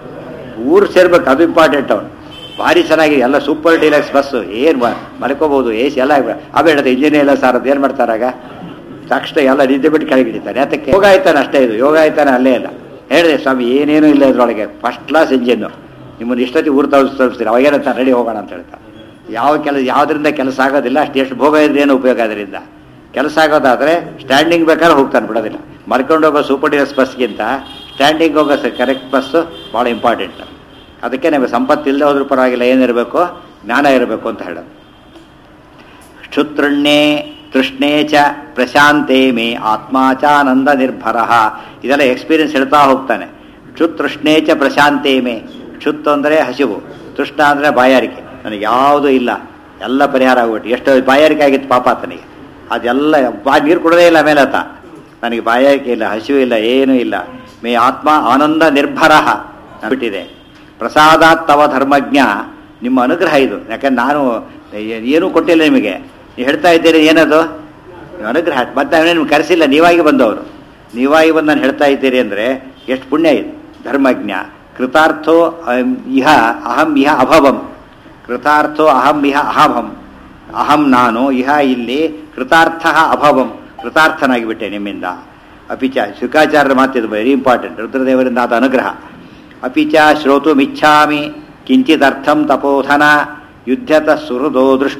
Speaker 1: ಊರು ಸೇರ್ಬೇಕು ಅದು ಇಂಪಾರ್ಟೆಂಟ್ ಅವನು ಭಾರಿ ಚೆನ್ನಾಗಿದೆ ಎಲ್ಲ ಸೂಪರ್ ಡೀಲಕ್ಸ್ ಬಸ್ಸು ಏನು ಮಲ್ಕೋಬಹುದು ಎ ಸಿ ಎಲ್ಲ ಅಬೇಡ ಇಂಜಿನಿಯರ್ ಎಲ್ಲ ಸಾರದು ಏನು ಮಾಡ್ತಾರಾಗ ತಕ್ಷಣ ಎಲ್ಲ ನಿದ್ದೆ ಬಿಟ್ಟು ಕೆಳಗೆ ಹಿಡಿತಾರೆ ಅದಕ್ಕೆ ಯೋಗಾಯತನ ಅಷ್ಟೇ ಇದು ಯೋಗಾಯತನ ಅಲ್ಲೇ ಇಲ್ಲ ಹೇಳಿದೆ ಸ್ವಾಮಿ ಏನೇನೂ ಇಲ್ಲ ಇದ್ರೊಳಗೆ ಫಸ್ಟ್ ಕ್ಲಾಸ್ ಇಂಜಿನ್ನು ನಿಮ್ಮನ್ನು ಇಷ್ಟೊತ್ತಿ ಊರು ತೋರಿಸ್ ತೋರಿಸ್ತೀರಿ ಅವಾಗೇನಂತ ರೆಡಿ ಹೋಗೋಣ ಅಂತ ಹೇಳ್ತಾರೆ ಯಾವ ಕೆಲಸ ಯಾವುದರಿಂದ ಕೆಲಸ ಆಗೋದಿಲ್ಲ ಅಷ್ಟು ಎಷ್ಟು ಭೋಗ ಇದ್ರೆ ಏನು ಉಪಯೋಗ ಅದರಿಂದ ಕೆಲಸ ಆಗೋದಾದರೆ ಸ್ಟ್ಯಾಂಡಿಂಗ್ ಬೇಕಾದ್ರೆ ಹೋಗ್ತಾನೆ ಬಿಡೋದಿಲ್ಲ ಮರ್ಕೊಂಡು ಹೋಗೋ ಸೂಪರ್ ಡೀಲಕ್ಸ್ ಬಸ್ಗಿಂತ ಸ್ಟ್ಯಾಂಡಿಂಗ್ ಹೋಗೋ ಕರೆಕ್ಟ್ ಬಸ್ಸು ಭಾಳ ಇಂಪಾರ್ಟೆಂಟ್ ಅದಕ್ಕೆ ನಮಗೆ ಸಂಪತ್ತು ಇಲ್ಲದೆ ಹೋದ್ರೂ ಪರವಾಗಿಲ್ಲ ಏನಿರಬೇಕು ಜ್ಞಾನ ಇರಬೇಕು ಅಂತ ಹೇಳೋದು ಕ್ಷುತೃಣ್ಯೇ ತೃಷ್ಣೇ ಚ ಪ್ರಶಾಂತೆ ಮೇ ಆತ್ಮಾಚಾನಂದ ನಿರ್ಭರ ಇದೆಲ್ಲ ಎಕ್ಸ್ಪೀರಿಯನ್ಸ್ ಹೇಳ್ತಾ ಹೋಗ್ತಾನೆ ಕ್ಷುತೃಷ್ಣೇ ಚ ಪ್ರಶಾಂತೆ ಮೇ ಕ್ಷುತ್ ಅಂದರೆ ಹಸಿವು ತೃಷ್ಣ ಅಂದರೆ ಬಾಯಾರಿಕೆ ನನಗೆ ಯಾವುದೂ ಇಲ್ಲ ಎಲ್ಲ ಪರಿಹಾರ ಆಗ್ಬಿಟ್ಟು ಎಷ್ಟು ಬಾಯಾರಿಕೆ ಆಗಿತ್ತು ಪಾಪ ಆತನಿಗೆ ಅದೆಲ್ಲ ಬಾ ನೀರು ಕುಡದೇ ಇಲ್ಲ ಮೇಲೆ ಆತ ನನಗೆ ಬಾಯಾರಿಕೆ ಇಲ್ಲ ಹಸಿವು ಇಲ್ಲ ಏನೂ ಇಲ್ಲ ಮೇ ಆತ್ಮ ಆನಂದ ನಿರ್ಭರ ಬಿಟ್ಟಿದೆ ಪ್ರಸಾದಾತ್ ತವ ಧರ್ಮಜ್ಞ ನಿಮ್ಮ ಅನುಗ್ರಹ ಇದು ಯಾಕಂದ್ರೆ ನಾನು ಏ- ಏನೂ ಕೊಟ್ಟಿಲ್ಲ ನಿಮಗೆ ನೀವು ಹೇಳ್ತಾ ಇದ್ದೀರಿ ಏನದು ನೀವು ಅನುಗ್ರಹ ಮತ್ತೆ ಅವನೇ ನಿಮ್ಗೆ ಕರೆಸಿಲ್ಲ ನೀವಾಗಿ ಬಂದವರು ನೀವಾಗಿ ಬಂದು ನಾನು ಹೇಳ್ತಾ ಇದ್ದೀರಿ ಅಂದರೆ ಎಷ್ಟು ಪುಣ್ಯ ಇದೆ ಧರ್ಮಜ್ಞ ಕೃತಾರ್ಥೋ ಅಹಂ ಇಹ ಅಹಂ ಇಹ ಅಭವಂ ಕೃತಾರ್ಥೋ ಅಹಂ ಇಹ ಅಹಭಂ ಅಹಂ ನಾನು ಇಹ ಇಲ್ಲಿ ಕೃತಾರ್ಥ ಅಭವಂ ಕೃತಾರ್ಥನಾಗಿಬಿಟ್ಟೆ ನಿಮ್ಮಿಂದ ಅಪಿಚ ಶುಕಾಚಾರ್ಯರ ಮಾತಿದು ವೆರಿ ಇಂಪಾರ್ಟೆಂಟ್ ರುದ್ರದೇವರಿಂದ ಆದ ಅನುಗ್ರಹ ಅಪಿಚ ಶ್ರೋತುಮಿಚ್ಛಾಮಿ ಕಿಂಚಿದರ್ಥಂ ತಪೋಧನ ಯುದ್ಧತ ಸುಹೃದೋ ದೃಷ್ಟ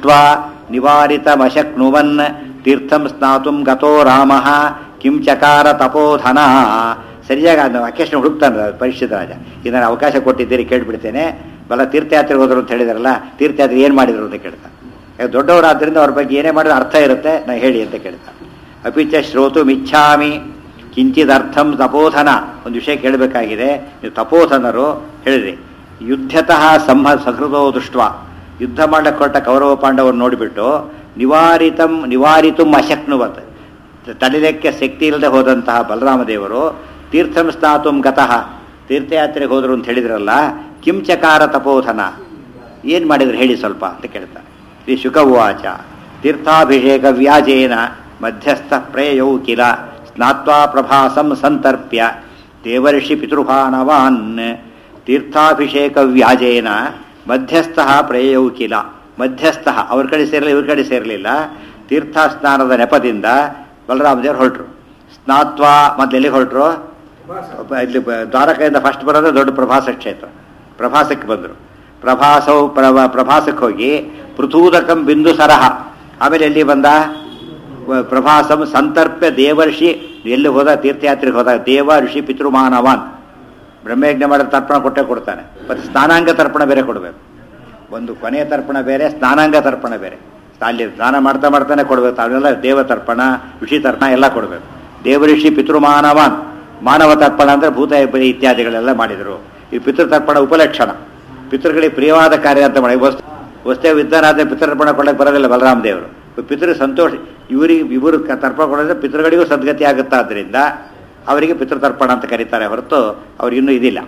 Speaker 1: ನಿವಾರಿತಮಶಕ್ನುವನ್ ತೀರ್ಥಂ ಸ್ನಾತುಂ ಗತೋ ರಾಮ ಕಿಂ ಚಕಾರ ತಪೋಧನ ಸರಿಯಾಗಿ ಅದನ್ನು ಅಕೇಶನ್ ಹುಡುಕ್ತಾನೆ ಪರಿಷತ್ ರಾಜ ಇದನ್ನು ಅವಕಾಶ ಕೊಟ್ಟಿದ್ದೀರಿ ಕೇಳ್ಬಿಡ್ತೇನೆ ಬಲ ತೀರ್ಥಯಾತ್ರೆಗೆ ಹೋದ್ರು ಅಂತ ಹೇಳಿದಾರಲ್ಲ ತೀರ್ಥಯಾತ್ರೆ ಏನು ಮಾಡಿದ್ರು ಅಂತ ಕೇಳ್ತಾನೆ ಯಾಕೆ ದೊಡ್ಡವರಾದ್ರಿಂದ ಅವ್ರ ಬಗ್ಗೆ ಏನೇ ಮಾಡಿದ್ರೆ ಅರ್ಥ ಇರುತ್ತೆ ನಾ ಹೇಳಿ ಅಂತ ಕೇಳ್ತಾನೆ ಅಪಿಚ ಶ್ರೋತು ಮಿಚ್ಛಾಮಿ ಕಿಂಚಿದರ್ಥಂ ತಪೋಧನ ಒಂದು ವಿಷಯ ಕೇಳಬೇಕಾಗಿದೆ ನೀವು ತಪೋಧನರು ಹೇಳಿದ್ರಿ ಯುದ್ಧತಃ ಸಂಹ ಸಹೃದೋ ದೃಷ್ಟ ಯುದ್ಧ ಮಾಡಕ್ಕೆ ಹೊರಟ ಕೌರವ ಪಾಂಡವರು ನೋಡಿಬಿಟ್ಟು ನಿವಾರಿತಂ ನಿವಾರಿತುಂ ಅಶಕ್ನುವತ್ ತಡಿಲಿಕ್ಕೆ ಶಕ್ತಿ ಇಲ್ಲದೆ ಹೋದಂತಹ ಬಲರಾಮದೇವರು ತೀರ್ಥಂ ಸ್ನಾತುಂ ಗತಃ ತೀರ್ಥಯಾತ್ರೆಗೆ ಹೋದರು ಅಂತ ಹೇಳಿದ್ರಲ್ಲ ಕಿಂಚಕಾರ ತಪೋಧನ ಏನು ಮಾಡಿದ್ರು ಹೇಳಿ ಸ್ವಲ್ಪ ಅಂತ ಕೇಳ್ತಾರೆ ಶ್ರೀ ಶುಕವಾಚ ತೀರ್ಥಾಭಿಷೇಕ ವ್ಯಾಜೇನ ಮಧ್ಯಸ್ಥ ಪ್ರೇಯೌ ಕಿಲ ಸ್ನಾತ್ವಾ ಪ್ರಭಾಸಂ ಸಂತರ್ಪ್ಯ ದೇವರ್ಷಿ ಪಿತೃಭಾನವಾನ್ ತೀರ್ಥಾಭಿಷೇಕ ವ್ಯಾಜೇನ ಮಧ್ಯಸ್ಥ ಪ್ರೇಯೌ ಕಿಲ ಮಧ್ಯಸ್ಥ ಅವ್ರ ಕಡೆ ಸೇರಲಿಲ್ಲ ಇವ್ರ ಕಡೆ ಸೇರಲಿಲ್ಲ ತೀರ್ಥ ಸ್ನಾನದ ನೆಪದಿಂದ ಬಲರಾಮದೇವ್ರು ಹೊರಟರು ಸ್ನಾತ್ವಾ ಮತ್ತೆ ಎಲ್ಲಿಗೆ ಹೊರಟರು ಒಬ್ಬ ಇಲ್ಲಿ ಬ- ದ್ವಾರಕೆಯಿಂದ ಫಸ್ಟ್ ಬರೋದು ದೊಡ್ಡ ಪ್ರಭಾಸ ಕ್ಷೇತ್ರ ಪ್ರಭಾಸಕ್ಕೆ ಬಂದರು ಪ್ರಭಾಸವು ಪ್ರಭ ಪ್ರಭಾಸಕ್ಕೆ ಹೋಗಿ ಪೃಥೂದಕಂ ಬಿಂದು ಸರಹ ಆಮೇಲೆ ಎಲ್ಲಿ ಬಂದ ವ- ಪ್ರಭಾಸಂ ಸಂತರ್ಪ್ಯ ದೇವರ್ಷಿ ಎಲ್ಲಿ ಹೋದ ತೀರ್ಥಯಾತ್ರೆಗೆ ಹೋದಾಗ ದೇವ ಋಷಿ ಪಿತೃಮಾನವಾನ್ ಬ್ರಹ್ಮಯಜ್ಞ ಮಾಡಿದ ತರ್ಪಣ ಕೊಟ್ಟೇ ಕೊಡ್ತಾನೆ ಮತ್ತು ಸ್ನಾನಾಂಗ ತರ್ಪಣ ಬೇರೆ ಕೊಡಬೇಕು ಒಂದು ಕೊನೆಯ ತರ್ಪಣ ಬೇರೆ ಸ್ನಾನಾಂಗ ತರ್ಪಣ ಬೇರೆ ಅಲ್ಲಿ ಸ್ನಾನ ಮಾಡ್ತಾ ಮಾಡ್ತಾನೆ ಕೊಡಬೇಕು ಅವನ್ನೆಲ್ಲ ದೇವ ತರ್ಪಣ ಋಷಿ ತರ್ಪಣ ಎಲ್ಲ ಕೊಡಬೇಕು ದೇವಋಷಿ ಪಿತೃಮಾನವಾನ್ ಮಾನವ ತರ್ಪಣ ಅಂದರೆ ಭೂತ ಇತ್ಯಾದಿಗಳೆಲ್ಲ ಮಾಡಿದರು ಈ ಪಿತೃತರ್ಪಣ ಉಪಲಕ್ಷಣ ಪಿತೃಗಳಿಗೆ ಪ್ರಿಯವಾದ ಕಾರ್ಯ ಅಂತ ಮಾಡಿ ವಸ್ತು ವಸ್ತೇ ವಿದ್ವಾನಾದ್ರೆ ಪಿತೃತರ್ಪಣ ಕೊಡಕ್ಕೆ ಬರೋದಿಲ್ಲ ಬಲರಾಮ ದೇವರು ಪಿತೃ ಸಂತೋಷ ಇವರಿಗೆ ಇವರು ಕ- ತರ್ಪಣ ಕೊಡೋದ್ರೆ ಪಿತೃಗಳಿಗೂ ಸದ್ಗತಿ ಆಗುತ್ತಾದ್ರಿಂದ ಅವರಿಗೆ ಪಿತೃತರ್ಪಣ ಅಂತ ಕರೀತಾರೆ ಹೊರತು ಅವ್ರಿಗಿನ್ನೂ ಇದಿಲ್ಲ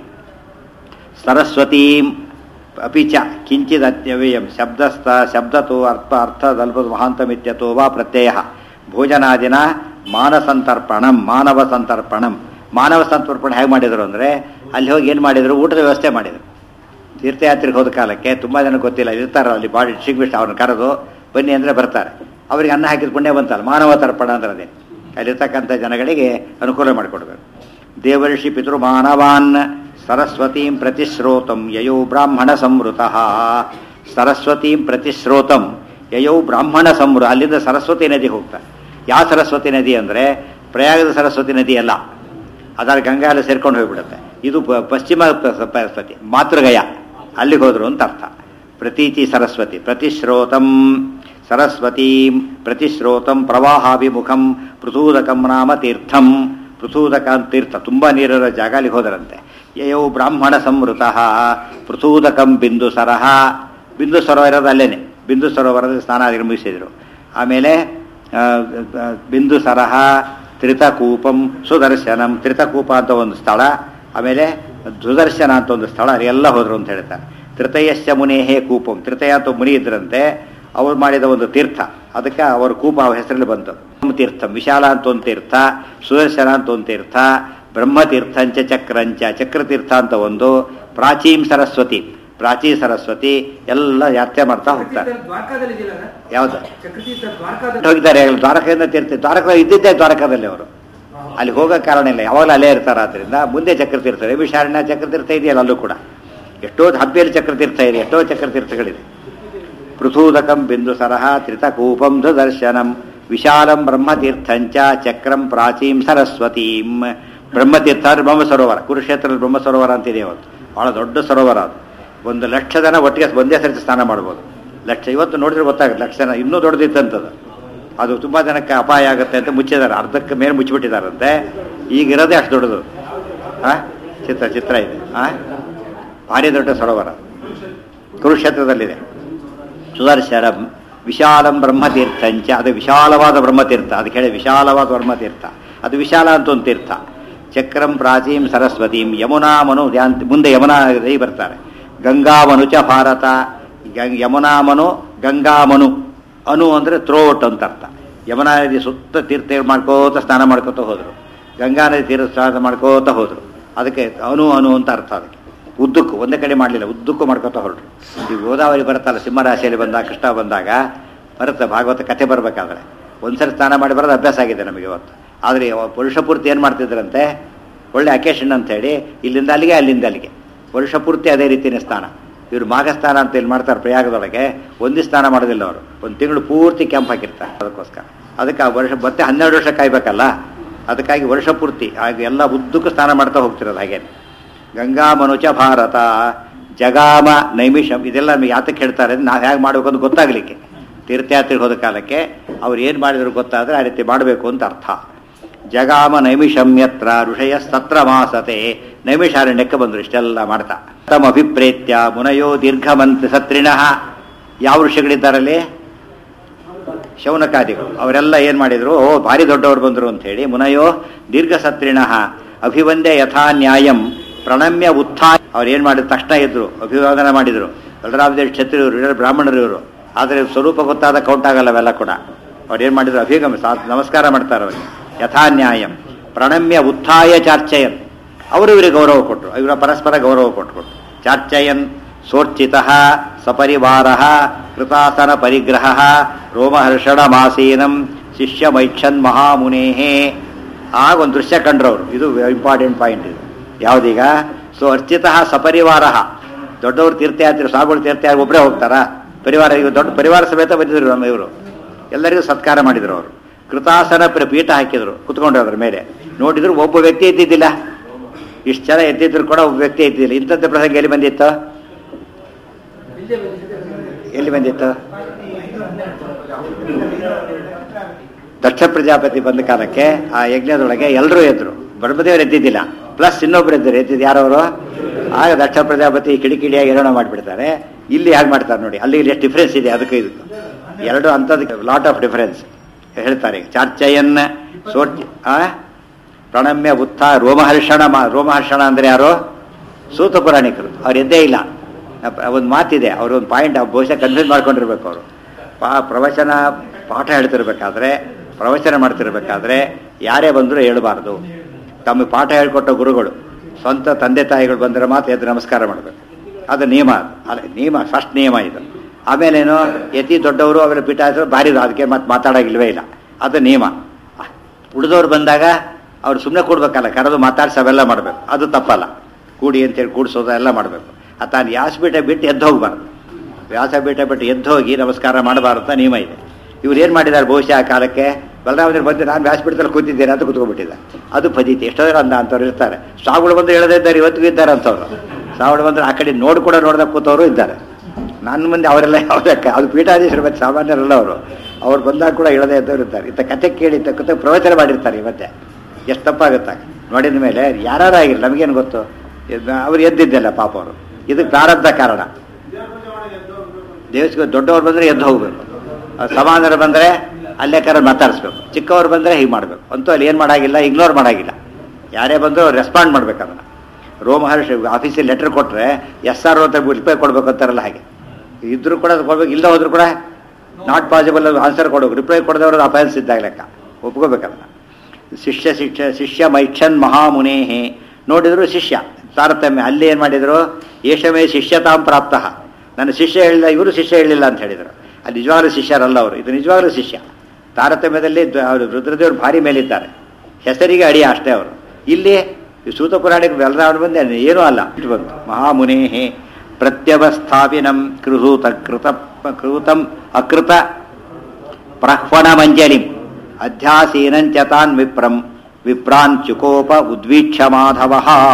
Speaker 1: ಸರಸ್ವತೀಂ ಅಪಿ ಚ ಕಿಂಚಿದ್ ಅತ್ಯವ್ಯಯಂ ಶಬ್ದಸ್ಥ ಶಬ್ದತೋ ಅರ್ಥ ಅರ್ಥದಲ್ಪ ಮಹಾಂತಮಿತ್ಯತೋ ವಾ ಪ್ರತ್ಯಯ ಭೋಜನಾದಿನ ಮಾನಸಂತರ್ಪಣಂ ಮಾನವ ಸಂತರ್ಪಣಂ ಮಾನವ ಸಂತರ್ಪಣ ಹೇಗೆ ಮಾಡಿದರು ಅಂದರೆ ಅಲ್ಲಿ ಹೋಗಿ ಏನು ಮಾಡಿದರು ಊಟದ ವ್ಯವಸ್ಥೆ ಮಾಡಿದರು ತೀರ್ಥಯಾತ್ರೆಗೆ ಹೋದ ಕಾಲಕ್ಕೆ ತುಂಬ ಜನ ಗೊತ್ತಿಲ್ಲ ಇರ್ತಾರೆ ಅಲ್ಲಿ ಬಾಡಿ ಸಿಗ್ಬಿಟ್ಟು ಅವ್ರನ್ನ ಕರೆದು ಬನ್ನಿ ಅಂದರೆ ಬರ್ತಾರೆ ಅವರಿಗೆ ಅನ್ನ ಹಾಕಿದ ಪುಣ್ಯ ಬಂತಲ್ಲ ಮಾನವ ತರ್ಪಣ ಅಂದ್ರೆ ಅದೇ ಅಲ್ಲಿರ್ತಕ್ಕಂಥ ಜನಗಳಿಗೆ ಅನುಕೂಲ ಮಾಡಿಕೊಡ್ಬೇಕು ದೇವರ್ಷಿ ಪಿತೃ ಮಾನವಾನ್ ಸರಸ್ವತೀಂ ಪ್ರತಿಶ್ರೋತಂ ಯಯೌ ಬ್ರಾಹ್ಮಣ ಸಂವೃತ ಸರಸ್ವತೀಂ ಪ್ರತಿಶ್ರೋತಂ ಯಯೌ ಬ್ರಾಹ್ಮಣ ಸಂವೃತ ಅಲ್ಲಿಂದ ಸರಸ್ವತಿ ನದಿ ಹೋಗ್ತಾರೆ ಯಾವ ಸರಸ್ವತಿ ನದಿ ಅಂದರೆ ಪ್ರಯಾಗದ ಸರಸ್ವತಿ ನದಿ ಅಲ್ಲ ಅದರ ಗಂಗಾ ಎಲ್ಲ ಸೇರ್ಕೊಂಡು ಹೋಗ್ಬಿಡುತ್ತೆ ಇದು ಪ- ಪಶ್ಚಿಮ ಪ- ಸರಸ್ವತಿ ಮಾತೃಗಯ ಅಲ್ಲಿಗೆ ಹೋದ್ರು ಅಂತ ಅರ್ಥ ಪ್ರತೀತಿ ಸರಸ್ವತಿ ಪ್ರತಿಶ್ರೋತಂ ಸರಸ್ವತೀಂ ಪ್ರತಿಶ್ರೋತಂ ಪ್ರವಾಹಾಭಿಮುಖಂ ಪೃಥೂದಕಂ ನಾಮ ತೀರ್ಥಂ ಪೃಥೂದಕ ಅಂತ ತೀರ್ಥ ತುಂಬ ನೀರಿರೋ ಜಾಗ ಅಲ್ಲಿಗೆ ಹೋದರಂತೆ ಯಯೌ ಬ್ರಾಹ್ಮಣ ಸಂವೃತ ಪೃಥೂದಕಂ ಬಿಂದು ಸರಹ ಬಿಂದು ಸರೋವರದ ಅಲ್ಲೇನೆ ಬಿಂದು ಸರೋವರದಲ್ಲಿ ಸ್ನಾನ ನಿರ್ಮಿಸಿದರು ಆಮೇಲೆ ಆ, ಆ, ಬಿಂದು ಸರಹ ತ್ರಿತಕೂಪಂ ಸುದರ್ಶನಂ ತ್ರಿತಕೂಪ ಅಂತ ಒಂದು ಸ್ಥಳ ಆಮೇಲೆ ಸುದರ್ಶನ ಅಂತ ಒಂದು ಸ್ಥಳ ಎಲ್ಲ ಹೋದ್ರು ಅಂತ ಹೇಳ್ತಾರೆ ತ್ರಿತಯಸ್ಯ ಮುನೇಹೇ ಕೂಪಂ ತ್ರಿತಯ ಅಂತ ಮುನಿ ಇದ್ರಂತೆ ಅವ್ರು ಮಾಡಿದ ಒಂದು ತೀರ್ಥ ಅದಕ್ಕೆ ಅವರ ಕೂಪ ಅವ್ರ ಹೆಸರಲ್ಲಿ ಬಂತು ತೀರ್ಥ ವಿಶಾಲ ಅಂತ ಒಂದು ತೀರ್ಥ ಸುದರ್ಶನ ಅಂತ ಒಂದು ತೀರ್ಥ ಬ್ರಹ್ಮತೀರ್ಥಂಚ ಚಕ್ರಂಚ ಚಕ್ರತೀರ್ಥ ಅಂತ ಒಂದು ಪ್ರಾಚೀಂ ಸರಸ್ವತಿ ಪ್ರಾಚೀ ಸರಸ್ವತಿ ಎಲ್ಲ ಯಾತ್ರೆ ಮಾಡ್ತಾ ಹೋಗ್ತಾರೆ
Speaker 2: ಚಕ್ರತೀರ್ಥ ದ್ವಾರಕಾದಲ್ಲಿ ಇದೆಯಲ್ಲ ಸರ್?
Speaker 1: ಯಾವ್ದು
Speaker 2: ಚಕ್ರತೀರ್ಥ ದ್ವಾರಕಾದಲ್ಲಿ
Speaker 1: ಹೋಗಿದ್ದಾರೆ ದ್ವಾರಕೆಯಿಂದ ತೀರ್ಥ ದ್ವಾರಕ ಇದ್ದಿದ್ದೇ ದ್ವಾರಕದಲ್ಲಿ ಅವರು ಅಲ್ಲಿ ಹೋಗೋ ಕಾರಣ ಇಲ್ಲ ಯಾವಾಗಲೂ ಅಲ್ಲೇ ಇರ್ತಾರೆ ಆದ್ರಿಂದ ಮುಂದೆ ಚಕ್ರತೀರ್ಥ ರವಿಶಾರಣ್ಯ ಚಕ್ರತೀರ್ಥ ಇದೆಯಲ್ಲ ಅಲ್ಲೂ ಕೂಡ ಎಷ್ಟೋ ಹಬ್ಬಿಯಲ್ಲಿ ಚಕ್ರತೀರ್ಥ ಇದೆ ಎಷ್ಟೋ ಚಕ್ರತೀರ್ಥಗಳಿದೆ ಪೃಥೂದಕಂ ಬಿಂದು ಸರಹ ತ್ರಿತಕೂಪಂ ದರ್ಶನಂ ವಿಶಾಲಂ ಬ್ರಹ್ಮತೀರ್ಥಂಚ ಚಕ್ರಂ ಪ್ರಾಚೀಂ ಸರಸ್ವತೀಂ ಬ್ರಹ್ಮತೀರ್ಥ ಅಂದ್ರೆ ಬ್ರಹ್ಮ ಸರೋವರ ಕುರುಕ್ಷೇತ್ರದ ಬ್ರಹ್ಮ ಸರೋವರ ಅಂತಿದೆ ಅವತ್ತು ಬಹಳ ದೊಡ್ಡ ಸರೋವರ ಅದು ಒಂದು ಲಕ್ಷ ಜನ ಒಟ್ಟಿಗೆ ಒಂದೇ ಸರ್ತಿ ಸ್ನಾನ ಮಾಡ್ಬೋದು ಲಕ್ಷ ಇವತ್ತು ನೋಡಿದ್ರೆ ಗೊತ್ತಾಗುತ್ತೆ ಲಕ್ಷ ಜನ ಇನ್ನೂ ದೊಡ್ಡದಿತ್ತಂತದು ಅದು ತುಂಬ ಜನಕ್ಕೆ ಅಪಾಯ ಆಗುತ್ತೆ ಅಂತ ಮುಚ್ಚಿದ್ದಾರೆ ಅರ್ಧಕ್ಕೆ ಮೇಲೆ ಮುಚ್ಚಿಬಿಟ್ಟಿದ್ದಾರಂತೆ ಈಗ ಇರೋದೇ ಅಷ್ಟು ದೊಡ್ಡದು ಆ ಚಿತ್ರ ಚಿತ್ರ ಇದೆ ಆ ಭಾರಿ ದೊಡ್ಡ ಸರೋವರ ಕುರುಕ್ಷೇತ್ರದಲ್ಲಿದೆ ಸುದರ್ಶನ ವಿಶಾಲಂ ಬ್ರಹ್ಮತೀರ್ಥಂಚ ಅದು ವಿಶಾಲವಾದ ಬ್ರಹ್ಮತೀರ್ಥ ಅದಕ್ಕೆ ಹೇಳಿ ವಿಶಾಲವಾದ ಬ್ರಹ್ಮತೀರ್ಥ ಅದು ವಿಶಾಲ ಅಂತ ಒಂದು ತೀರ್ಥ ಚಕ್ರಂ ಪ್ರಾಚೀಂ ಸರಸ್ವತೀಂ ಯಮುನಾ ಮನು ಯಾಂತ್- ಮುಂದೆ ಯಮುನಾ ನದಿ ಬರ್ತಾರೆ ಗಂಗಾಮನು ಚ ಭಾರತ ಗಂಗ್- ಯಮುನಾ ಮನು ಗಂಗಾಮನು ಅನು ಅಂದರೆ ಥ್ರೋಟ್ ಅಂತ ಅರ್ಥ ಯಮುನಾ ನದಿ ಸುತ್ತ ತೀರ್ಥ ಮಾಡ್ಕೋತ ಸ್ನಾನ ಮಾಡ್ಕೋತ ಹೋದರು ಗಂಗಾ ನದಿ ತೀರ್ಥ ಸ್ನಾನ ಮಾಡ್ಕೋತ ಹೋದರು ಅದಕ್ಕೆ ಅನು ಅನು ಅಂತ ಅರ್ಥ ಅದಕ್ಕೆ ಉದ್ದಕ್ಕೂ ಒಂದೇ ಕಡೆ ಮಾಡಲಿಲ್ಲ ಉದ್ದಕ್ಕೂ ಮಾಡ್ಕೋತ ಹೊರಟರು ಈ ಗೋದಾವರಿ ಬರುತ್ತಲ್ಲ ಸಿಂಹರಾಶಿಯಲ್ಲಿ ಬಂದಾಗ ಕೃಷ್ಣ ಬಂದಾಗ ಬರುತ್ತೆ ಭಾಗವತ ಕಥೆ ಬರಬೇಕಾದ್ರೆ ಒಂದ್ಸರಿ ಸ್ನಾನ ಮಾಡಿ ಬರೋದು ಅಭ್ಯಾಸ ಆಗಿದೆ ನಮಗೆ ಇವತ್ತು ಆದರೆ ಪುರುಷ ಪೂರ್ತಿ ಏನು ಮಾಡ್ತಿದ್ರಂತೆ ಒಳ್ಳೆ ಅಕೇಶನ್ ಅಂತ ಹೇಳಿ ಇಲ್ಲಿಂದ ಅಲ್ಲಿಗೆ ಅಲ್ಲಿಂದ ಅಲ್ಲಿಗೆ ವರ್ಷ ಪೂರ್ತಿ ಅದೇ ರೀತಿಯ ಸ್ನಾನ ಇವರು ಮಾಘಸ್ನಾನ ಅಂತ ಇಲ್ಲಿ ಮಾಡ್ತಾರೆ ಪ್ರಯಾಗದೊಳಗೆ ಒಂದೇ ಸ್ನಾನ ಮಾಡೋದಿಲ್ಲ ಅವರು ಒಂದು ತಿಂಗಳು ಪೂರ್ತಿ ಕ್ಯಾಂಪ್ ಹಾಕಿರ್ತಾರೆ ಅದಕ್ಕೋಸ್ಕರ ಅದಕ್ಕೆ ಆ ವರ್ಷ ಮತ್ತೆ ಹನ್ನೆರಡು ವರ್ಷ ಕಾಯ್ಬೇಕಲ್ಲ ಅದಕ್ಕಾಗಿ ವರ್ಷ ಪೂರ್ತಿ ಆಗ ಎಲ್ಲ ಉದ್ದಕ್ಕೂ ಸ್ನಾನ ಮಾಡ್ತಾ ಹೋಗ್ತಿರೋದು ಹಾಗೇನೆ ಗಂಗಾ ಮನುಜ ಭಾರತ ಜಗಾಮ ನೈಮಿಷಂ ಇದೆಲ್ಲ ನಮಗೆ ಯಾತಕ್ಕೆ ಹೇಳ್ತಾರೆ ನಾವು ಹೇಗೆ ಮಾಡಬೇಕು ಅಂತ ಗೊತ್ತಾಗಲಿಕ್ಕೆ ತೀರ್ಥಯಾತ್ರೆಗೆ ಹೋದ ಕಾಲಕ್ಕೆ ಅವ್ರು ಏನು ಮಾಡಿದ್ರು ಗೊತ್ತಾದರೆ ಆ ರೀತಿ ಮಾಡಬೇಕು ಅಂತ ಅರ್ಥ ಜಗಾಮ ನೈಮಿಷಂ ಯತ್ರ ಋಷಯ ಸತ್ರ ಮಾಸತೆ ನೈಮಿಷಾರಣ್ಯಕ್ಕೆ ಬಂದರು ಇಷ್ಟೆಲ್ಲ ಮಾಡ್ತಾ ತಮ್ಮ ಅಭಿಪ್ರೇತ್ಯ ಮುನಯೋ ದೀರ್ಘಮಂತ್ ಸತ್ರಿಣಃ ಯಾವ ಋಷಿಗಳಿದ್ದಾರಲ್ಲಿ ಶೌನಕಾದಿಗಳು ಅವರೆಲ್ಲ ಏನು ಮಾಡಿದ್ರು ಓ ಭಾರಿ ದೊಡ್ಡವರು ಬಂದರು ಅಂತ ಹೇಳಿ ಮುನಯೋ ದೀರ್ಘ ಸತ್ರಿಣಃ ಅಭಿವಂದ್ಯ ಯಥಾ ನ್ಯಾಯಂ ಪ್ರಣಮ್ಯ ಉತ್ಥಾನ ಅವ್ರು ಏನು ಮಾಡಿದ ತಕ್ಷಣ ಇದ್ರು ಅಭಿವಾದನ ಮಾಡಿದರು ಬಲರಾಮದೇವ್ ಕ್ಷತ್ರಿಯರು ಇವರು ಬ್ರಾಹ್ಮಣರು ಇವರು ಆದರೆ ಸ್ವರೂಪ ಗೊತ್ತಾದ ಕೌಂಟ್ ಆಗಲ್ಲ ಅವೆಲ್ಲ ಕೂಡ ಅವ್ರು ಏನು ಮಾಡಿದ್ರು ಅಭಿಗಮ ಸಾ- ನಮಸ್ಕಾರ ಮಾಡ್ತಾರೆ ಅವರಿಗೆ ಯಥಾ ನ್ಯಾಯಂ ಪ್ರಣಮ್ಯ ಉತ್ಥಾಯ ಚಾರ್ಚಯನ್ ಅವರು ಇವರಿಗೆ ಗೌರವ ಕೊಟ್ಟರು ಇವರ ಪರಸ್ಪರ ಗೌರವ ಕೊಟ್ಟರು ಚಾರ್ಚಯನ್ ಸೋರ್ಚಿತ ಸಪರಿವಾರ ಕೃತಾಸನ ಪರಿಗ್ರಹ ರೋಮಹರ್ಷಣ ಮಾಸೀನಂ ಶಿಷ್ಯ ಮೈಕ್ಷನ್ ಮಹಾಮುನೇಹೇ ಆಗ ಒಂದು ದೃಶ್ಯ ಕಂಡ್ರವರು ಇದು ಇಂಪಾರ್ಟೆಂಟ್ ಪಾಯಿಂಟ್ ಇದು ಯಾವುದೀಗ ಸೊ ಅರ್ಚಿತ ಸಪರಿವಾರ ದೊಡ್ಡವರು ತೀರ್ಥಯಾತ್ರೆ ಸ್ವಾಮಿಗಳು ತೀರ್ಥಯಾತ್ರೆ ಒಬ್ಬರೇ ಹೋಗ್ತಾರಾ ಪರಿವಾರ ಈಗ ದೊಡ್ಡ ಪರಿವಾರ ಸಮೇತ ಬಂದಿದ್ರು ನಮ್ಮ ಇವರು ಎಲ್ಲರಿಗೂ ಸತ್ಕಾರ ಮಾಡಿದ್ರು ಅವರು ಕೃತಾಸನ ಪ್ರ ಪೀಠ ಹಾಕಿದ್ರು ಕುತ್ಕೊಂಡ್ರು ಅದ್ರ ಮೇಲೆ ನೋಡಿದ್ರು ಒಬ್ಬ ವ್ಯಕ್ತಿ ಇದ್ದಿದ್ದಿಲ್ಲ ಇಷ್ಟು ಜನ ಎದ್ದಿದ್ರು ಕೂಡ ಒಬ್ಬ ವ್ಯಕ್ತಿ ಇದ್ದಿಲ್ಲ ಇಂಥದ್ದು ಪ್ರಸಂಗ ಎಲ್ಲಿ ಬಂದಿತ್ತು
Speaker 2: ಇಲ್ಲೇ ಬಂದಿದೆ.
Speaker 1: ಎಲ್ಲಿ ಬಂದಿತ್ತು ದಕ್ಷ ಪ್ರಜಾಪತಿ ಬಂದ ಕಾಲಕ್ಕೆ ಆ ಯಜ್ಞದೊಳಗೆ ಎಲ್ಲರೂ ಎದ್ರು ಬ್ರಹ್ಮದೇವರು ಎದ್ದಿದ್ದಿಲ್ಲ ಪ್ಲಸ್ ಇನ್ನೊಬ್ರು ಎದ್ದರು ಎದ್ದಿದ್ದು ಯಾರವರು ಆಗ ದಕ್ಷ ಪ್ರಜಾಪತಿ ಕಿಡಿಕಿಡಿಯಾಗಿ ಏನೋ ಮಾಡಿಬಿಡ್ತಾರೆ ಇಲ್ಲಿ ಹೇಗೆ ಮಾಡ್ತಾರೆ ನೋಡಿ ಅಲ್ಲಿ ಇಲ್ಲಿ ಎಷ್ಟು ಡಿಫ್ರೆನ್ಸ್ ಇದೆ ಅದಕ್ಕೂ ಇದಕ್ಕೂ ಎರಡು ಅಂಥದಕ್ಕೆ ಲಾಟ್ ಆಫ್ ಡಿಫರೆನ್ಸ್ ಹೇಳ್ತಾರೆ ಚಾರ್ಚಯನ್ನ ಸೋರ್ಚ ಆ ಪ್ರಣಮ್ಯ ಉತ್ಥ ರೋಮಹರ್ಷಣ ಮಾ ರೋಮಹರ್ಷಣ ಅಂದ್ರೆ ಯಾರು ಸೂತ ಪುರಾಣಿಕರು ಅವ್ರು ಎದ್ದೇ ಇಲ್ಲ ಒಂದು ಮಾತಿದೆ ಅವರು ಒಂದು ಪಾಯಿಂಟ್ ಬಹುಶಃ ಕನ್ಫ್ಯೂಸ್ ಮಾಡ್ಕೊಂಡಿರ್ಬೇಕು ಅವರು ಪಾ ಪ್ರವಚನ ಪಾಠ ಹೇಳ್ತಿರ್ಬೇಕಾದ್ರೆ ಪ್ರವಚನ ಮಾಡ್ತಿರ್ಬೇಕಾದ್ರೆ ಯಾರೇ ಬಂದರೂ ಹೇಳಬಾರ್ದು ತಮಗೆ ಪಾಠ ಹೇಳ್ಕೊಟ್ಟ ಗುರುಗಳು ಸ್ವಂತ ತಂದೆ ತಾಯಿಗಳು ಬಂದರೆ ಮಾತ್ರ ಎದ್ದು ನಮಸ್ಕಾರ ಮಾಡಬೇಕು ಅದು ನಿಯಮ ಅದು. ಅಲ್ಲ ನಿಯಮ ಫಸ್ಟ್ ನಿಯಮ ಇದು ಆಮೇಲೇನು ಯತಿ ದೊಡ್ಡವರು ಆಮೇಲೆ ಪೀಠ ಹೆಸರು ಭಾರಿ ಅದಕ್ಕೆ ಮತ್ತೆ ಮಾತಾಡೋಗಿಲ್ವೇ ಇಲ್ಲ ಅದು ನಿಯಮ ಉಳಿದವ್ರು ಬಂದಾಗ ಅವ್ರು ಸುಮ್ಮನೆ ಕೊಡ್ಬೇಕಲ್ಲ ಕರೆದು ಮಾತಾಡ್ಸಿ ಅವೆಲ್ಲ ಮಾಡಬೇಕು ಅದು ತಪ್ಪಲ್ಲ ಕೂಡಿ ಅಂತೇಳಿ ಕೂಡಿಸೋದು ಎಲ್ಲ ಮಾಡಬೇಕು ಆ ತಾನು ವ್ಯಾಸಪೀಠ ಬಿಟ್ಟು ಎದ್ದು ಹೋಗ್ಬಾರ್ದು ವ್ಯಾಸಪೀಠ ಬಿಟ್ಟು ಎದ್ದು ಹೋಗಿ ನಮಸ್ಕಾರ ಮಾಡಬಾರ್ದು ಅಂತ ನಿಯಮ ಇದೆ ಇವ್ರು ಏನು ಮಾಡಿದ್ದಾರೆ ಬಹುಶಃ ಆ ಕಾಲಕ್ಕೆ ಬಲರಾಮದೇವ್ರು ಬಂದು ನಾನು ವ್ಯಾಸಪೀಠದಲ್ಲಿ ಕೂತಿದ್ದೇನೆ ಅಂತ ಕೂತ್ಕೊಂಡ್ಬಿಟ್ಟಿದ್ದ ಅದು ಪದೀತಿ ಎಷ್ಟೋ ಜನ ಅಂದ ಅಂತವ್ರು ಇರ್ತಾರೆ ಸಾವುಗಳು ಬಂದು ಹೇಳದೇ ಇದ್ದಾರೆ ಇವತ್ತಿಗೂ ಇದ್ದಾರೆ ಅಂತವ್ರು ಸಾವುಗಳು ಬಂದ್ರೆ ಆ ಕಡೆ ನೋಡಿ ಕೂಡ ನೋಡ್ದಾಗ ಕೂತವರು ಇದ್ದಾರೆ ನನ್ನ ಮುಂದೆ ಅವರೆಲ್ಲ ಯಾವುದಕ್ಕೆ ಅದು ಪೀಠಾಧೀಶರು ಮತ್ತೆ ಸಾಮಾನ್ಯರಲ್ಲ ಅವರು ಅವ್ರು ಬಂದಾಗ ಕೂಡ ಹೇಳದೇ ಇದ್ದವ್ರು ಇರ್ತಾರೆ ಇಂಥ ಕತೆ ಕೇಳಿ ಇಂಥ ಕತೆ ಪ್ರವಚನ ಮಾಡಿರ್ತಾರೆ ಇವತ್ತೆ ಎಷ್ಟು ತಪ್ಪಾಗುತ್ತೆ ನೋಡಿದ ಮೇಲೆ ಯಾರು ಆಗಿಲ್ಲ ನಮಗೇನು ಗೊತ್ತು ಇದ್ನ ಅವ್ರು ಎದ್ದಿದ್ದಲ್ಲ ಪಾಪ ಅವರು ಇದು ಪ್ರಾರಬ್ಧ ಕಾರಣ ದೇವಸ್ಥಾನ ದೊಡ್ಡವ್ರು ಬಂದರೆ ಎದ್ದು ಹೋಗ್ಬೇಕು ಸಮಾನರು ಬಂದರೆ ಅಲ್ಲೇ ಕರ ಮಾತಾಡಿಸ್ಬೇಕು ಚಿಕ್ಕವ್ರು ಬಂದರೆ ಹೀಗೆ ಮಾಡಬೇಕು ಅಂತೂ ಅಲ್ಲಿ ಏನು ಮಾಡಾಗಿಲ್ಲ ಇಗ್ನೋರ್ ಮಾಡಾಗಿಲ್ಲ ಯಾರೇ ಬಂದರೂ ರೆಸ್ಪಾಂಡ್ ಮಾಡ್ಬೇಕು ಅದನ್ನು ರೋಮಹರ್ಷಿ ಆಫೀಸಲ್ಲಿ ಲೆಟರ್ ಕೊಟ್ಟರೆ ಎಸ್ ಆರ್ ಅಂತ ರಿಪ್ಲೈ ಕೊಡ್ಬೇಕು ಅಂತಾರಲ್ಲ ಹಾಗೆ ಇದ್ರೂ ಕೂಡ ಅದು ಕೊಡ್ಬೇಕು ಇಲ್ಲ ಹೋದ್ರು ಕೂಡ ನಾಟ್ ಪಾಸಿಬಲ್ ಆನ್ಸರ್ ಕೊಡಬೇಕು ರಿಪ್ಲೈ ಕೊಡದವರು ಅಪಾಯನ್ಸ್ ಇದ್ದಾಗ ಲೆಕ್ಕ ಒಪ್ಕೋಬೇಕಲ್ಲ ಶಿಷ್ಯ ಶಿಷ್ಯ ಶಿಷ್ಯ ಮೈಕ್ಷನ್ ಮಹಾಮುನೇಹಿ ನೋಡಿದ್ರು ಶಿಷ್ಯ ತಾರತಮ್ಯ ಅಲ್ಲಿ ಏನು ಮಾಡಿದ್ರು ಏಷಮೇ ಶಿಷ್ಯತಾಂ ಪ್ರಾಪ್ತ ನನ್ನ ಶಿಷ್ಯ ಹೇಳಿಲ್ಲ ಇವರು ಶಿಷ್ಯ ಹೇಳಿಲ್ಲ ಅಂತ ಹೇಳಿದರು ಅಲ್ಲಿ ನಿಜವಾಗ್ಲೂ ಶಿಷ್ಯರಲ್ಲ ಅವರು ಇದು ನಿಜವಾಗ್ಲೂ ಶಿಷ್ಯ ತಾರತಮ್ಯದಲ್ಲಿ ದ- ಅವರು ರುದ್ರದೇವರು ಭಾರಿ ಮೇಲಿದ್ದಾರೆ ಹೆಸರಿಗೆ ಅಡಿಯ ಅಷ್ಟೇ ಅವರು ಇಲ್ಲಿ ಈ ಸೂತ ಪುರಾಣಿಕ ಬೆಲ್ಲರಾವಣ ಬಂದೆ ಏನೂ ಅಲ್ಲ ಇಟ್ಟು ಬಂತು ಮಹಾಮುನೇಹಿ ಪ್ರತ್ಯವಸ್ಥಾಪಿನಂ ಕೃಹೂತ ಕೃತ ಕೃತಂ ಅಕೃತ ಪ್ರಹ್ವಣಮಂಜಲಿಂ ಅಧ್ಯಾಸೀನಂಚ ತಾನ್ ವಿಪ್ರಂ ವಿಪ್ರಾನ್ ಚುಕೋಪ ಉದ್ವೀಕ್ಷ ಮಾಧವ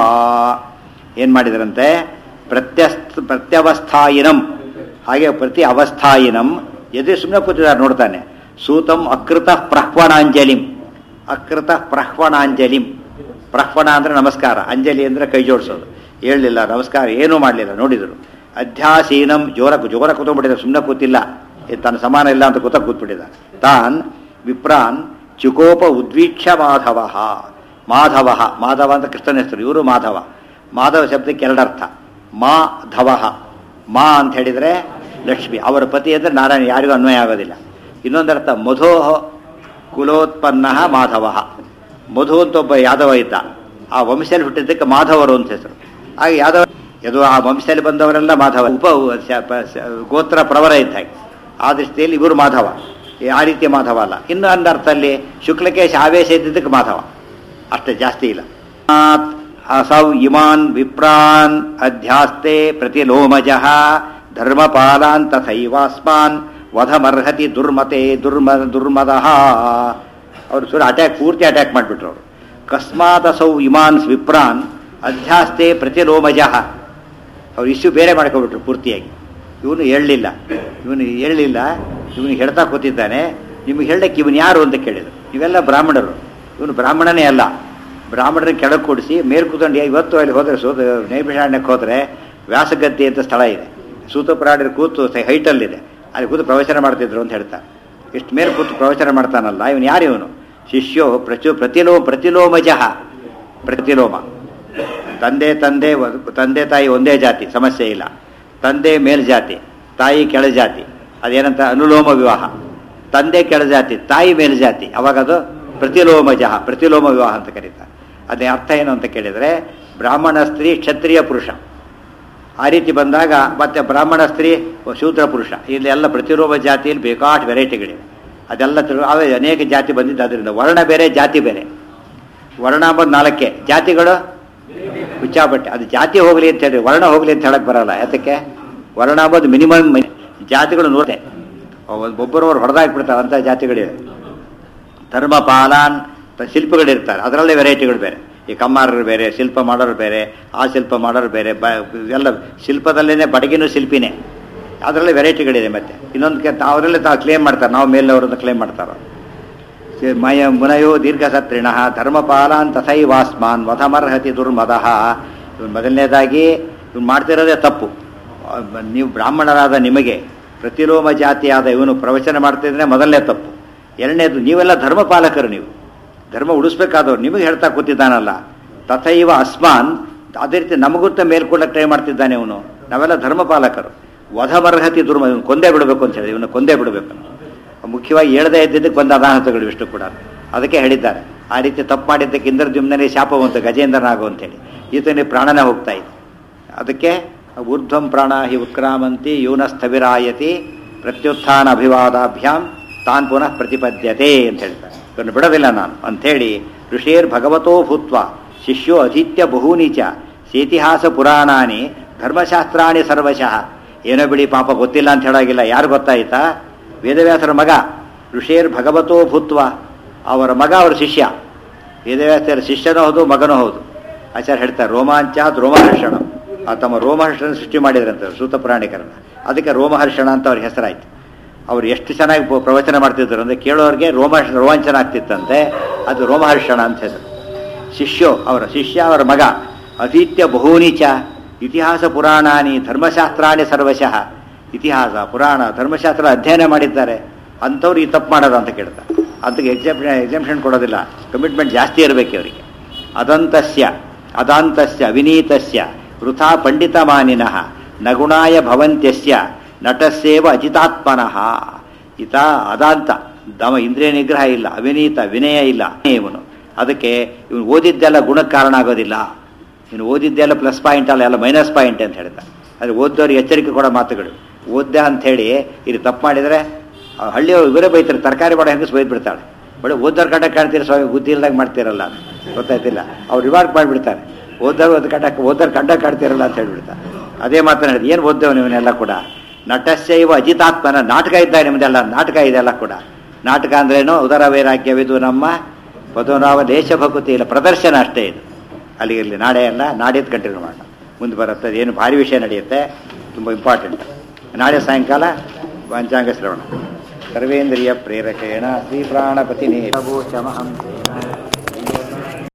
Speaker 1: ಏನು ಮಾಡಿದ್ರಂತೆ ಪ್ರತ್ಯಸ್ಥ ಪ್ರತ್ಯವಸ್ಥಾಯಿನಂ ಹಾಗೆ ಪ್ರತಿ ಅವಸ್ಥಾಯಿನಂ ಎದುರು ಸುಮ್ಮನೆ ಕೂತಿದ್ದಾರೆ ನೋಡ್ತಾನೆ ಸೂತಂ ಅಕೃತ ಪ್ರಹ್ವಣಾಂಜಲಿಂ ಅಕೃತ ಪ್ರಹ್ವಣಾಂಜಲಿಂ ಪ್ರಹ್ವಣ ಅಂದ್ರೆ ನಮಸ್ಕಾರ ಅಂಜಲಿ ಅಂದ್ರೆ ಕೈ ಜೋಡಿಸೋದು ಹೇಳಲಿಲ್ಲ ನಮಸ್ಕಾರ ಏನೂ ಮಾಡಲಿಲ್ಲ ನೋಡಿದರು ಅಧ್ಯಾಸೀನಂ ಜೋರ ಜೋರ ಕೂತ್ಕೊಂಡ್ಬಿಟ್ಟಿದ್ದಾರೆ ಸುಮ್ಮನೆ ಕೂತಿಲ್ಲ ಇದು ತನ್ನ ಸಮಾನ ಇಲ್ಲ ಅಂತ ಕೂತ ಕೂತ್ಬಿಟ್ಟಿದ್ದ ತಾನ್ ವಿಪ್ರಾನ್ ಚುಕೋಪ ಉದ್ವೀಕ್ಷ ಮಾಧವ ಮಾಧವ ಮಾಧವ ಅಂತ ಕೃಷ್ಣನ ಹೆಸರು ಇವರು ಮಾಧವ ಮಾಧವ ಶಬ್ದಕ್ಕೆ ಎರಡರ್ಥ ಮಾಧವ ಮಾ ಅಂತ ಹೇಳಿದರೆ ಲಕ್ಷ್ಮಿ ಅವರ ಪತಿ ಅಂದರೆ ನಾರಾಯಣ ಯಾರಿಗೂ ಅನ್ವಯ ಆಗೋದಿಲ್ಲ ಇನ್ನೊಂದರ್ಥ ಮಧೋ ಕುಲೋತ್ಪನ್ನ ಮಾಧವ ಮಧು ಅಂತ ಒಬ್ಬ ಯಾದವ ಇದ್ದ ಆ ವಂಶದಲ್ಲಿ ಹುಟ್ಟಿದ್ದಕ್ಕೆ ಮಾಧವರು ಅಂತ ಹೆಸರು ಆಗ ಯಾದವ ಅದು ಆ ವಂಶದಲ್ಲಿ ಬಂದವರೆಲ್ಲ ಮಾಧವ ಉಪ ಶ- ಪ- ಶ- ಗೋತ್ರ ಪ್ರವರ ಇದ್ದ ಹಾಗೆ ಆ ದೃಷ್ಟಿಯಲ್ಲಿ ಇವರು ಮಾಧವ ಈ ಆ ರೀತಿಯ ಮಾಧವ ಅಲ್ಲ ಇನ್ನು ಅಂದರ್ಥಲ್ಲಿ ಶುಕ್ಲಕೇಶ ಆವೇಶ ಇದ್ದಿದ್ದಕ್ಕೆ ಮಾಧವ ಅಷ್ಟೇ ಜಾಸ್ತಿ ಇಲ್ಲ ಆತ್ ಅಸೌ ಇಮಾನ್ ವಿಪ್ರಾನ್ ಅಧ್ಯಾಸ್ತೆ ಪ್ರತಿಲೋಮಜಃ ಧರ್ಮಪಾಲಾನ್ ತಥೈವಾಸ್ಮಾನ್ ವಧಮರ್ಹತಿ ದುರ್ಮತೆ ದುರ್ಮ ದುರ್ಮದಃ ಅವರು ಸುರ ಅಟ್ಯಾಕ್ ಪೂರ್ತಿ ಅಟ್ಯಾಕ್ ಮಾಡಿಬಿಟ್ರು ಅವರು ಕಸ್ಮಾತ್ ಅಸೌ ಇಮಾನ್ ವಿಪ್ರಾನ್ ಅಧ್ಯಾಸ್ತೆ ಪ್ರತಿಲೋಮಜಃ ಅವ್ರು ಇಶ್ಯೂ ಬೇರೆ ಮಾಡ್ಕೊಬಿಟ್ರು ಪೂರ್ತಿಯಾಗಿ ಇವನು ಹೇಳಲಿಲ್ಲ ಇವನು ಹೇಳಲಿಲ್ಲ ಇವನು ಹೇಳ್ತಾ ಕೂತಿದ್ದಾನೆ ನಿಮಗೆ ಹೇಳಕ್ಕೆ ಇವನು ಯಾರು ಅಂತ ಕೇಳಿದರು ಇವೆಲ್ಲ ಬ್ರಾಹ್ಮಣರು ಇವನು ಬ್ರಾಹ್ಮಣನೇ ಅಲ್ಲ ಬ್ರಾಹ್ಮಣರನ್ನ ಕೆಳಗೆ ಕೂಡಿಸಿ ಮೇಲ್ ಕೂತ್ಕೊಂಡು ಇವತ್ತು ಅಲ್ಲಿ ಹೋದರೆ ಸೋದ ನೈಮಿಷಾರಣ್ಯಕ್ಕೆ ಹೋದರೆ ವ್ಯಾಸಗದ್ದೆ ಅಂತ ಸ್ಥಳ ಇದೆ ಸೂತಪುರಾಣಿರ ಕೂತು ಹೈಟಲ್ಲಿದೆ ಅಲ್ಲಿ ಕೂತು ಪ್ರವಚನ ಮಾಡ್ತಿದ್ರು ಅಂತ ಹೇಳ್ತಾರೆ ಇಷ್ಟು ಮೇಲೆ ಕೂತು ಪ್ರವಚನ ಮಾಡ್ತಾನಲ್ಲ ಇವನು ಯಾರು ಇವನು ಶಿಷ್ಯೋ ಪ್ರಚು ಪ್ರತಿಲೋ ಪ್ರತಿಲೋಮಜಃ ಪ್ರತಿಲೋಮ ತಂದೆ ತಂದೆ ವ- ತಂದೆ ತಾಯಿ ಒಂದೇ ಜಾತಿ ಸಮಸ್ಯೆ ಇಲ್ಲ ತಂದೆ ಮೇಲ್ಜಾತಿ ತಾಯಿ ಕೆಳಜಾತಿ ಅದೇನಂತ ಅನುಲೋಮ ವಿವಾಹ ತಂದೆ ಕೆಳಜಾತಿ ತಾಯಿ ಮೇಲ್ಜಾತಿ ಅವಾಗ ಅದು ಪ್ರತಿಲೋಮಜಃ ಪ್ರತಿಲೋಮ ವಿವಾಹ ಅಂತ ಕರೀತಾರೆ ಅದೇ ಅರ್ಥ ಏನು ಅಂತ ಕೇಳಿದರೆ ಬ್ರಾಹ್ಮಣ ಸ್ತ್ರೀ ಕ್ಷತ್ರಿಯ ಪುರುಷ ಆ ರೀತಿ ಬಂದಾಗ ಮತ್ತೆ ಬ್ರಾಹ್ಮಣ ಸ್ತ್ರೀ ಶೂದ್ರ ಪುರುಷ ಇಲ್ಲಿ ಎಲ್ಲ ಪ್ರತಿರೋಧ ಜಾತಿಯಲ್ಲಿ ಬೇಕಾಷ್ಟು ವೆರೈಟಿಗಳಿವೆ ಅದೆಲ್ಲ ತಿಳ್ಕೊ ಅವೇ ಅನೇಕ ಜಾತಿ ಬಂದಿದ್ದು ಅದರಿಂದ ವರ್ಣ ಬೇರೆ ಜಾತಿ ಬೇರೆ ವರ್ಣ ಅಂಬೋದು ನಾಲ್ಕೆ ಜಾತಿಗಳು ಹುಚ್ಚಾಬಟ್ಟೆ ಅದು ಜಾತಿ ಹೋಗಲಿ ಅಂತ ಹೇಳಿ ವರ್ಣ ಹೋಗಲಿ ಅಂತ ಹೇಳಕ್ ಬರಲ್ಲ ಯಾತಕ್ಕೆ ವರ್ಣ ಅಂಬೋದು ಮಿನಿಮಮ್ ಜಾತಿಗಳು ನೋಡಿದೆ ಒಬ್ಬರೊಬ್ಬರು ಹೊಡೆದಾಕ್ಬಿಡ್ತಾರೆ ಅಂಥ ಜಾತಿಗಳಿವೆ ಧರ್ಮಪಾಲಾನ್ ತ- ಶಿಲ್ಪಗಳಿರ್ತಾರೆ ಅದರಲ್ಲೇ ವೆರೈಟಿಗಳು ಬೇರೆ ಈ ಕಮ್ಮಾರರು ಬೇರೆ ಶಿಲ್ಪ ಮಾಡೋರು ಬೇರೆ ಆ ಶಿಲ್ಪ ಮಾಡೋರು ಬೇರೆ ಬ ಎಲ್ಲ ಶಿಲ್ಪದಲ್ಲೇ ಬಡಗಿನೂ ಶಿಲ್ಪಿನೇ ಅದರಲ್ಲೇ ವೆರೈಟಿಗಳಿದೆ ಮತ್ತೆ ಇನ್ನೊಂದು ಕೆ ಅವರಲ್ಲೇ ತಾವು ಕ್ಲೇಮ್ ಮಾಡ್ತಾರೆ ನಾವು ಮೇಲವರನ್ನು ಕ್ಲೇಮ್ ಮಾಡ್ತಾರೋ ಮಯ ಮುನಯೋ ದೀರ್ಘಸತ್ರಿಣ ಧರ್ಮಪಾಲಾನ್ ತಥೈವಾಸ್ಮಾನ್ ವಧಮರ್ಹತಿ ದುರ್ಮದಃ ಇವ್ನು ಮೊದಲನೇದಾಗಿ ಇವ್ನು ಮಾಡ್ತಿರೋದೇ ತಪ್ಪು ಅಹ್ ನೀವು ಬ್ರಾಹ್ಮಣರಾದ ನಿಮಗೆ ಪ್ರತಿಲೋಮ ಜಾತಿಯಾದ ಇವನು ಪ್ರವಚನ ಮಾಡ್ತಿದ್ರೆ ಮೊದಲನೇ ತಪ್ಪು ಎರಡನೇದು ನೀವೆಲ್ಲ ಧರ್ಮಪಾಲಕರು ನೀವು ಧರ್ಮ ಉಳಿಸ್ಬೇಕಾದವ್ರು ನಿಮಗೆ ಹೇಳ್ತಾ ಕೂತಿದ್ದಾನಲ್ಲ ತಥೈವ ಅಸ್ಮಾನ್ ಅದೇ ರೀತಿ ನಮಗುತ್ತ ಮೇಲ್ಕೊಳ್ಳಕ್ಕೆ ಟ್ರೈ ಮಾಡ್ತಿದ್ದಾನೆ ಇವನು ನಾವೆಲ್ಲ ಧರ್ಮಪಾಲಕರು ವಧಮರ್ಹತಿ ದುರ್ಮ ಇವನು ಕೊಂದೇ ಬಿಡಬೇಕು ಅಂತ ಹೇಳಿ ಇವನು ಕೊಂದೇ ಬಿಡಬೇಕು ಮುಖ್ಯವಾಗಿ ಹೇಳದೇ ಇದ್ದಿದ್ದಕ್ಕೆ ಬಂದ ಅನಾಹುತಗಳು ಇಷ್ಟು ಕೂಡ ಅದಕ್ಕೆ ಹೇಳಿದ್ದಾರೆ ಆ ರೀತಿ ತಪ್ಪು ಮಾಡಿದ್ದಕ್ಕೆ ಇಂದ್ರದ್ಯುಮ್ನೇ ಶಾಪ ಬಂತು ಗಜೇಂದ್ರನಾಗು ಅಂತೇಳಿ ಈತನಿಗೆ ಪ್ರಾಣನೇ ಹೋಗ್ತಾ ಇತ್ತು ಅದಕ್ಕೆ ಊರ್ಧ್ವಂ ಪ್ರಾಣ ಹಿ ಉತ್ಕ್ರಾಮಂತಿ ಯೂನ ಸ್ಥವಿರಾಯತಿ ಪ್ರತ್ಯುತ್ಥಾನ ಅಭಿವಾದಾಭ್ಯಾಂ ತಾನ್ ಪುನಃ ಪ್ರತಿಪದ್ಯತೆ ಅಂತ ಹೇಳ್ತಾರೆ ಇವನು ಬಿಡೋದಿಲ್ಲ ನಾನು ಅಂಥೇಳಿ ಋಷೇರ್ ಭಗವತೋ ಭೂತ್ವ ಶಿಷ್ಯೋ ಅಧೀತ್ಯ ಬಹೂನಿ ಚ ಸೇತಿಹಾಸ ಪುರಾಣಾನಿ ಧರ್ಮಶಾಸ್ತ್ರಾಣಿ ಸರ್ವಶಃ ಏನೋ ಬಿಡಿ ಪಾಪ ಗೊತ್ತಿಲ್ಲ ಅಂತ ಹೇಳೋಗಿಲ್ಲ ಯಾರು ಗೊತ್ತಾಯ್ತಾ ವೇದವ್ಯಾಸರ ಮಗ ಋಷೇರ್ ಭಗವತೋ ಭೂತ್ವ ಅವರ ಮಗ ಅವರ ಶಿಷ್ಯ ವೇದವ್ಯಾಸರ ಶಿಷ್ಯನೂ ಹೌದು ಮಗನೂ ಹೌದು ಆಚಾರ್ಯ ಹೇಳ್ತಾರೆ ರೋಮಾಂಚಾತ್ ರೋಮಹರ್ಷಣ ಆ ತಮ್ಮ ರೋಮಹರ್ಷಣ ಸೃಷ್ಟಿ ಮಾಡಿದ್ರಂತೆ ಸೂತ ಪುರಾಣಿಕರನ್ನ ಅದಕ್ಕೆ ರೋಮಹರ್ಷಣ ಅಂತ ಅವ್ರ ಹೆಸರಾಯ್ತು ಅವ್ರು ಎಷ್ಟು ಚೆನ್ನಾಗಿ ಪ್ರ- ಪ್ರವಚನ ಮಾಡ್ತಿದ್ರು ಅಂದರೆ ಕೇಳೋರಿಗೆ ರೋಮ ರೋಮಾಂಚನ ಆಗ್ತಿತ್ತಂತೆ ಅದು ರೋಮಹರ್ಷಣ ಅಂತ ಹೆಸರು ಶಿಷ್ಯೋ ಅವರ ಶಿಷ್ಯ ಅವರ ಮಗ ಅತೀತ್ಯ ಬಹೂನಿಚ ಇತಿಹಾಸ ಪುರಾಣಾನಿ ಧರ್ಮಶಾಸ್ತ್ರಾಣಿ ಸರ್ವಶಃ ಇತಿಹಾಸ ಪುರಾಣ ಧರ್ಮಶಾಸ್ತ್ರ ಅಧ್ಯಯನ ಮಾಡಿದ್ದಾರೆ ಅಂಥವ್ರು ಈ ತಪ್ಪು ಮಾಡೋದು ಅಂತ ಕೇಳ್ತಾರೆ ಅದಕ್ಕೆ ಎಕ್ಸಾಮ್ ಎಕ್ಸಾಮ್ಷನ್ ಕೊಡೋದಿಲ್ಲ ಕಮಿಟ್ಮೆಂಟ್ ಜಾಸ್ತಿ ಇರಬೇಕು ಅವರಿಗೆ ಅದಂತಸ್ಯ ಅದಾಂತಸ್ಯ ಅವಿನೀತಸ್ಯ ವೃಥಾ ಪಂಡಿತಮಾನಿನಃ ನಗುಣಾಯ ಭವಂತ್ಯಸ್ಯ ನಟಸ್ಯೇವ ಅಜಿತಾತ್ಮನಃ ಈತ ಅದಾಂತ ದಮ ಇಂದ್ರಿಯ ನಿಗ್ರಹ ಇಲ್ಲ ಅವಿನೀತ ವಿನಯ ಇಲ್ಲ ಇವನು ಅದಕ್ಕೆ ಇವನು ಓದಿದ್ದೆಲ್ಲ ಗುಣಕ್ಕೆ ಕಾರಣ ಆಗೋದಿಲ್ಲ ಇವನು ಓದಿದ್ದೆಲ್ಲ ಪ್ಲಸ್ ಪಾಯಿಂಟ್ ಅಲ್ಲ ಎಲ್ಲ ಮೈನಸ್ ಪಾಯಿಂಟ್ ಅಂತ ಹೇಳ್ತಾರೆ ಅದು ಓದ್ದವ್ರಿಗೆ ಎಚ್ಚರಿಕೆ ಕೊಡೋ ಮಾತುಗಳು ಓದ್ದ ಅಂಥೇಳಿ ಇಲ್ಲಿ ತಪ್ಪು ಮಾಡಿದರೆ ಆ ಹಳ್ಳಿಯವರು ಇವರೇ ಬೈತಾರೆ ತರಕಾರಿ ಮಾಡೋ ಹೆಂಗಸ್ ಬೈದು ಬಿಡ್ತಾಳೆ ಬಡ ಓದೋರ್ ಕಟ್ಟ ಕಾಣ್ತೀರ ಸ್ವಾಮಿ ಬುದ್ಧಿ ಇಲ್ದಾಗ ಮಾಡ್ತೀರಲ್ಲ ಗೊತ್ತಾಯ್ತಿಲ್ಲ ಅವ್ರು ರಿಮಾರ್ಕ್ ಮಾಡಿಬಿಡ್ತಾರೆ ಓದೋರು ಅದು ಕಟ್ಟ ಓದೋರ್ ಕಂಡ ಕಾಡ್ತಿರಲ್ಲ ಅಂತ ಹೇಳ್ಬಿಡ್ತಾರೆ ಅದೇ ಮಾತನ್ನ ಹೇಳಿದ್ ಏನು ಓದ್ದೇವು ನೀವನ್ನೆಲ್ಲ ಕೂಡ ನಟಸ್ಯೈವ ಅಜಿತಾತ್ಮನ ನಾಟಕ ಇದ್ದ ನಿಮ್ದೆಲ್ಲ ನಾಟಕ ಇದೆಲ್ಲ ಕೂಡ ನಾಟಕ ಅಂದ್ರೇನು ಉದರ ವೈರಾಗ್ಯವಿದು ನಮ್ಮ ಪದನಾವ ದೇಶಭಕ್ತಿ ಇಲ್ಲ ಪ್ರದರ್ಶನ ಅಷ್ಟೇ ಇದು ಅಲ್ಲಿಗೆ ಇಲ್ಲಿ ನಾಳೆ ಎಲ್ಲ ನಾಡಿದ್ದು ಕಂಟಿನ್ಯೂ ಮಾಡೋಣ ಮುಂದೆ ಬರುತ್ತೆ ಏನು ಭಾರಿ ವಿಷಯ ನಡೆಯುತ್ತೆ ತುಂಬ ಇಂಪಾರ್ಟೆಂಟ್ ನಾಳೆ ಸಾಯಂಕಾಲ ಪಂಚಾಂಗ ಶ್ರವಣ ಸರ್ವೇಂದ್ರಿಯ ಪ್ರೇರಕೇಣ ಶ್ರೀ ಪ್ರಾಣಪತಿ ಗೋಚಮಹಂ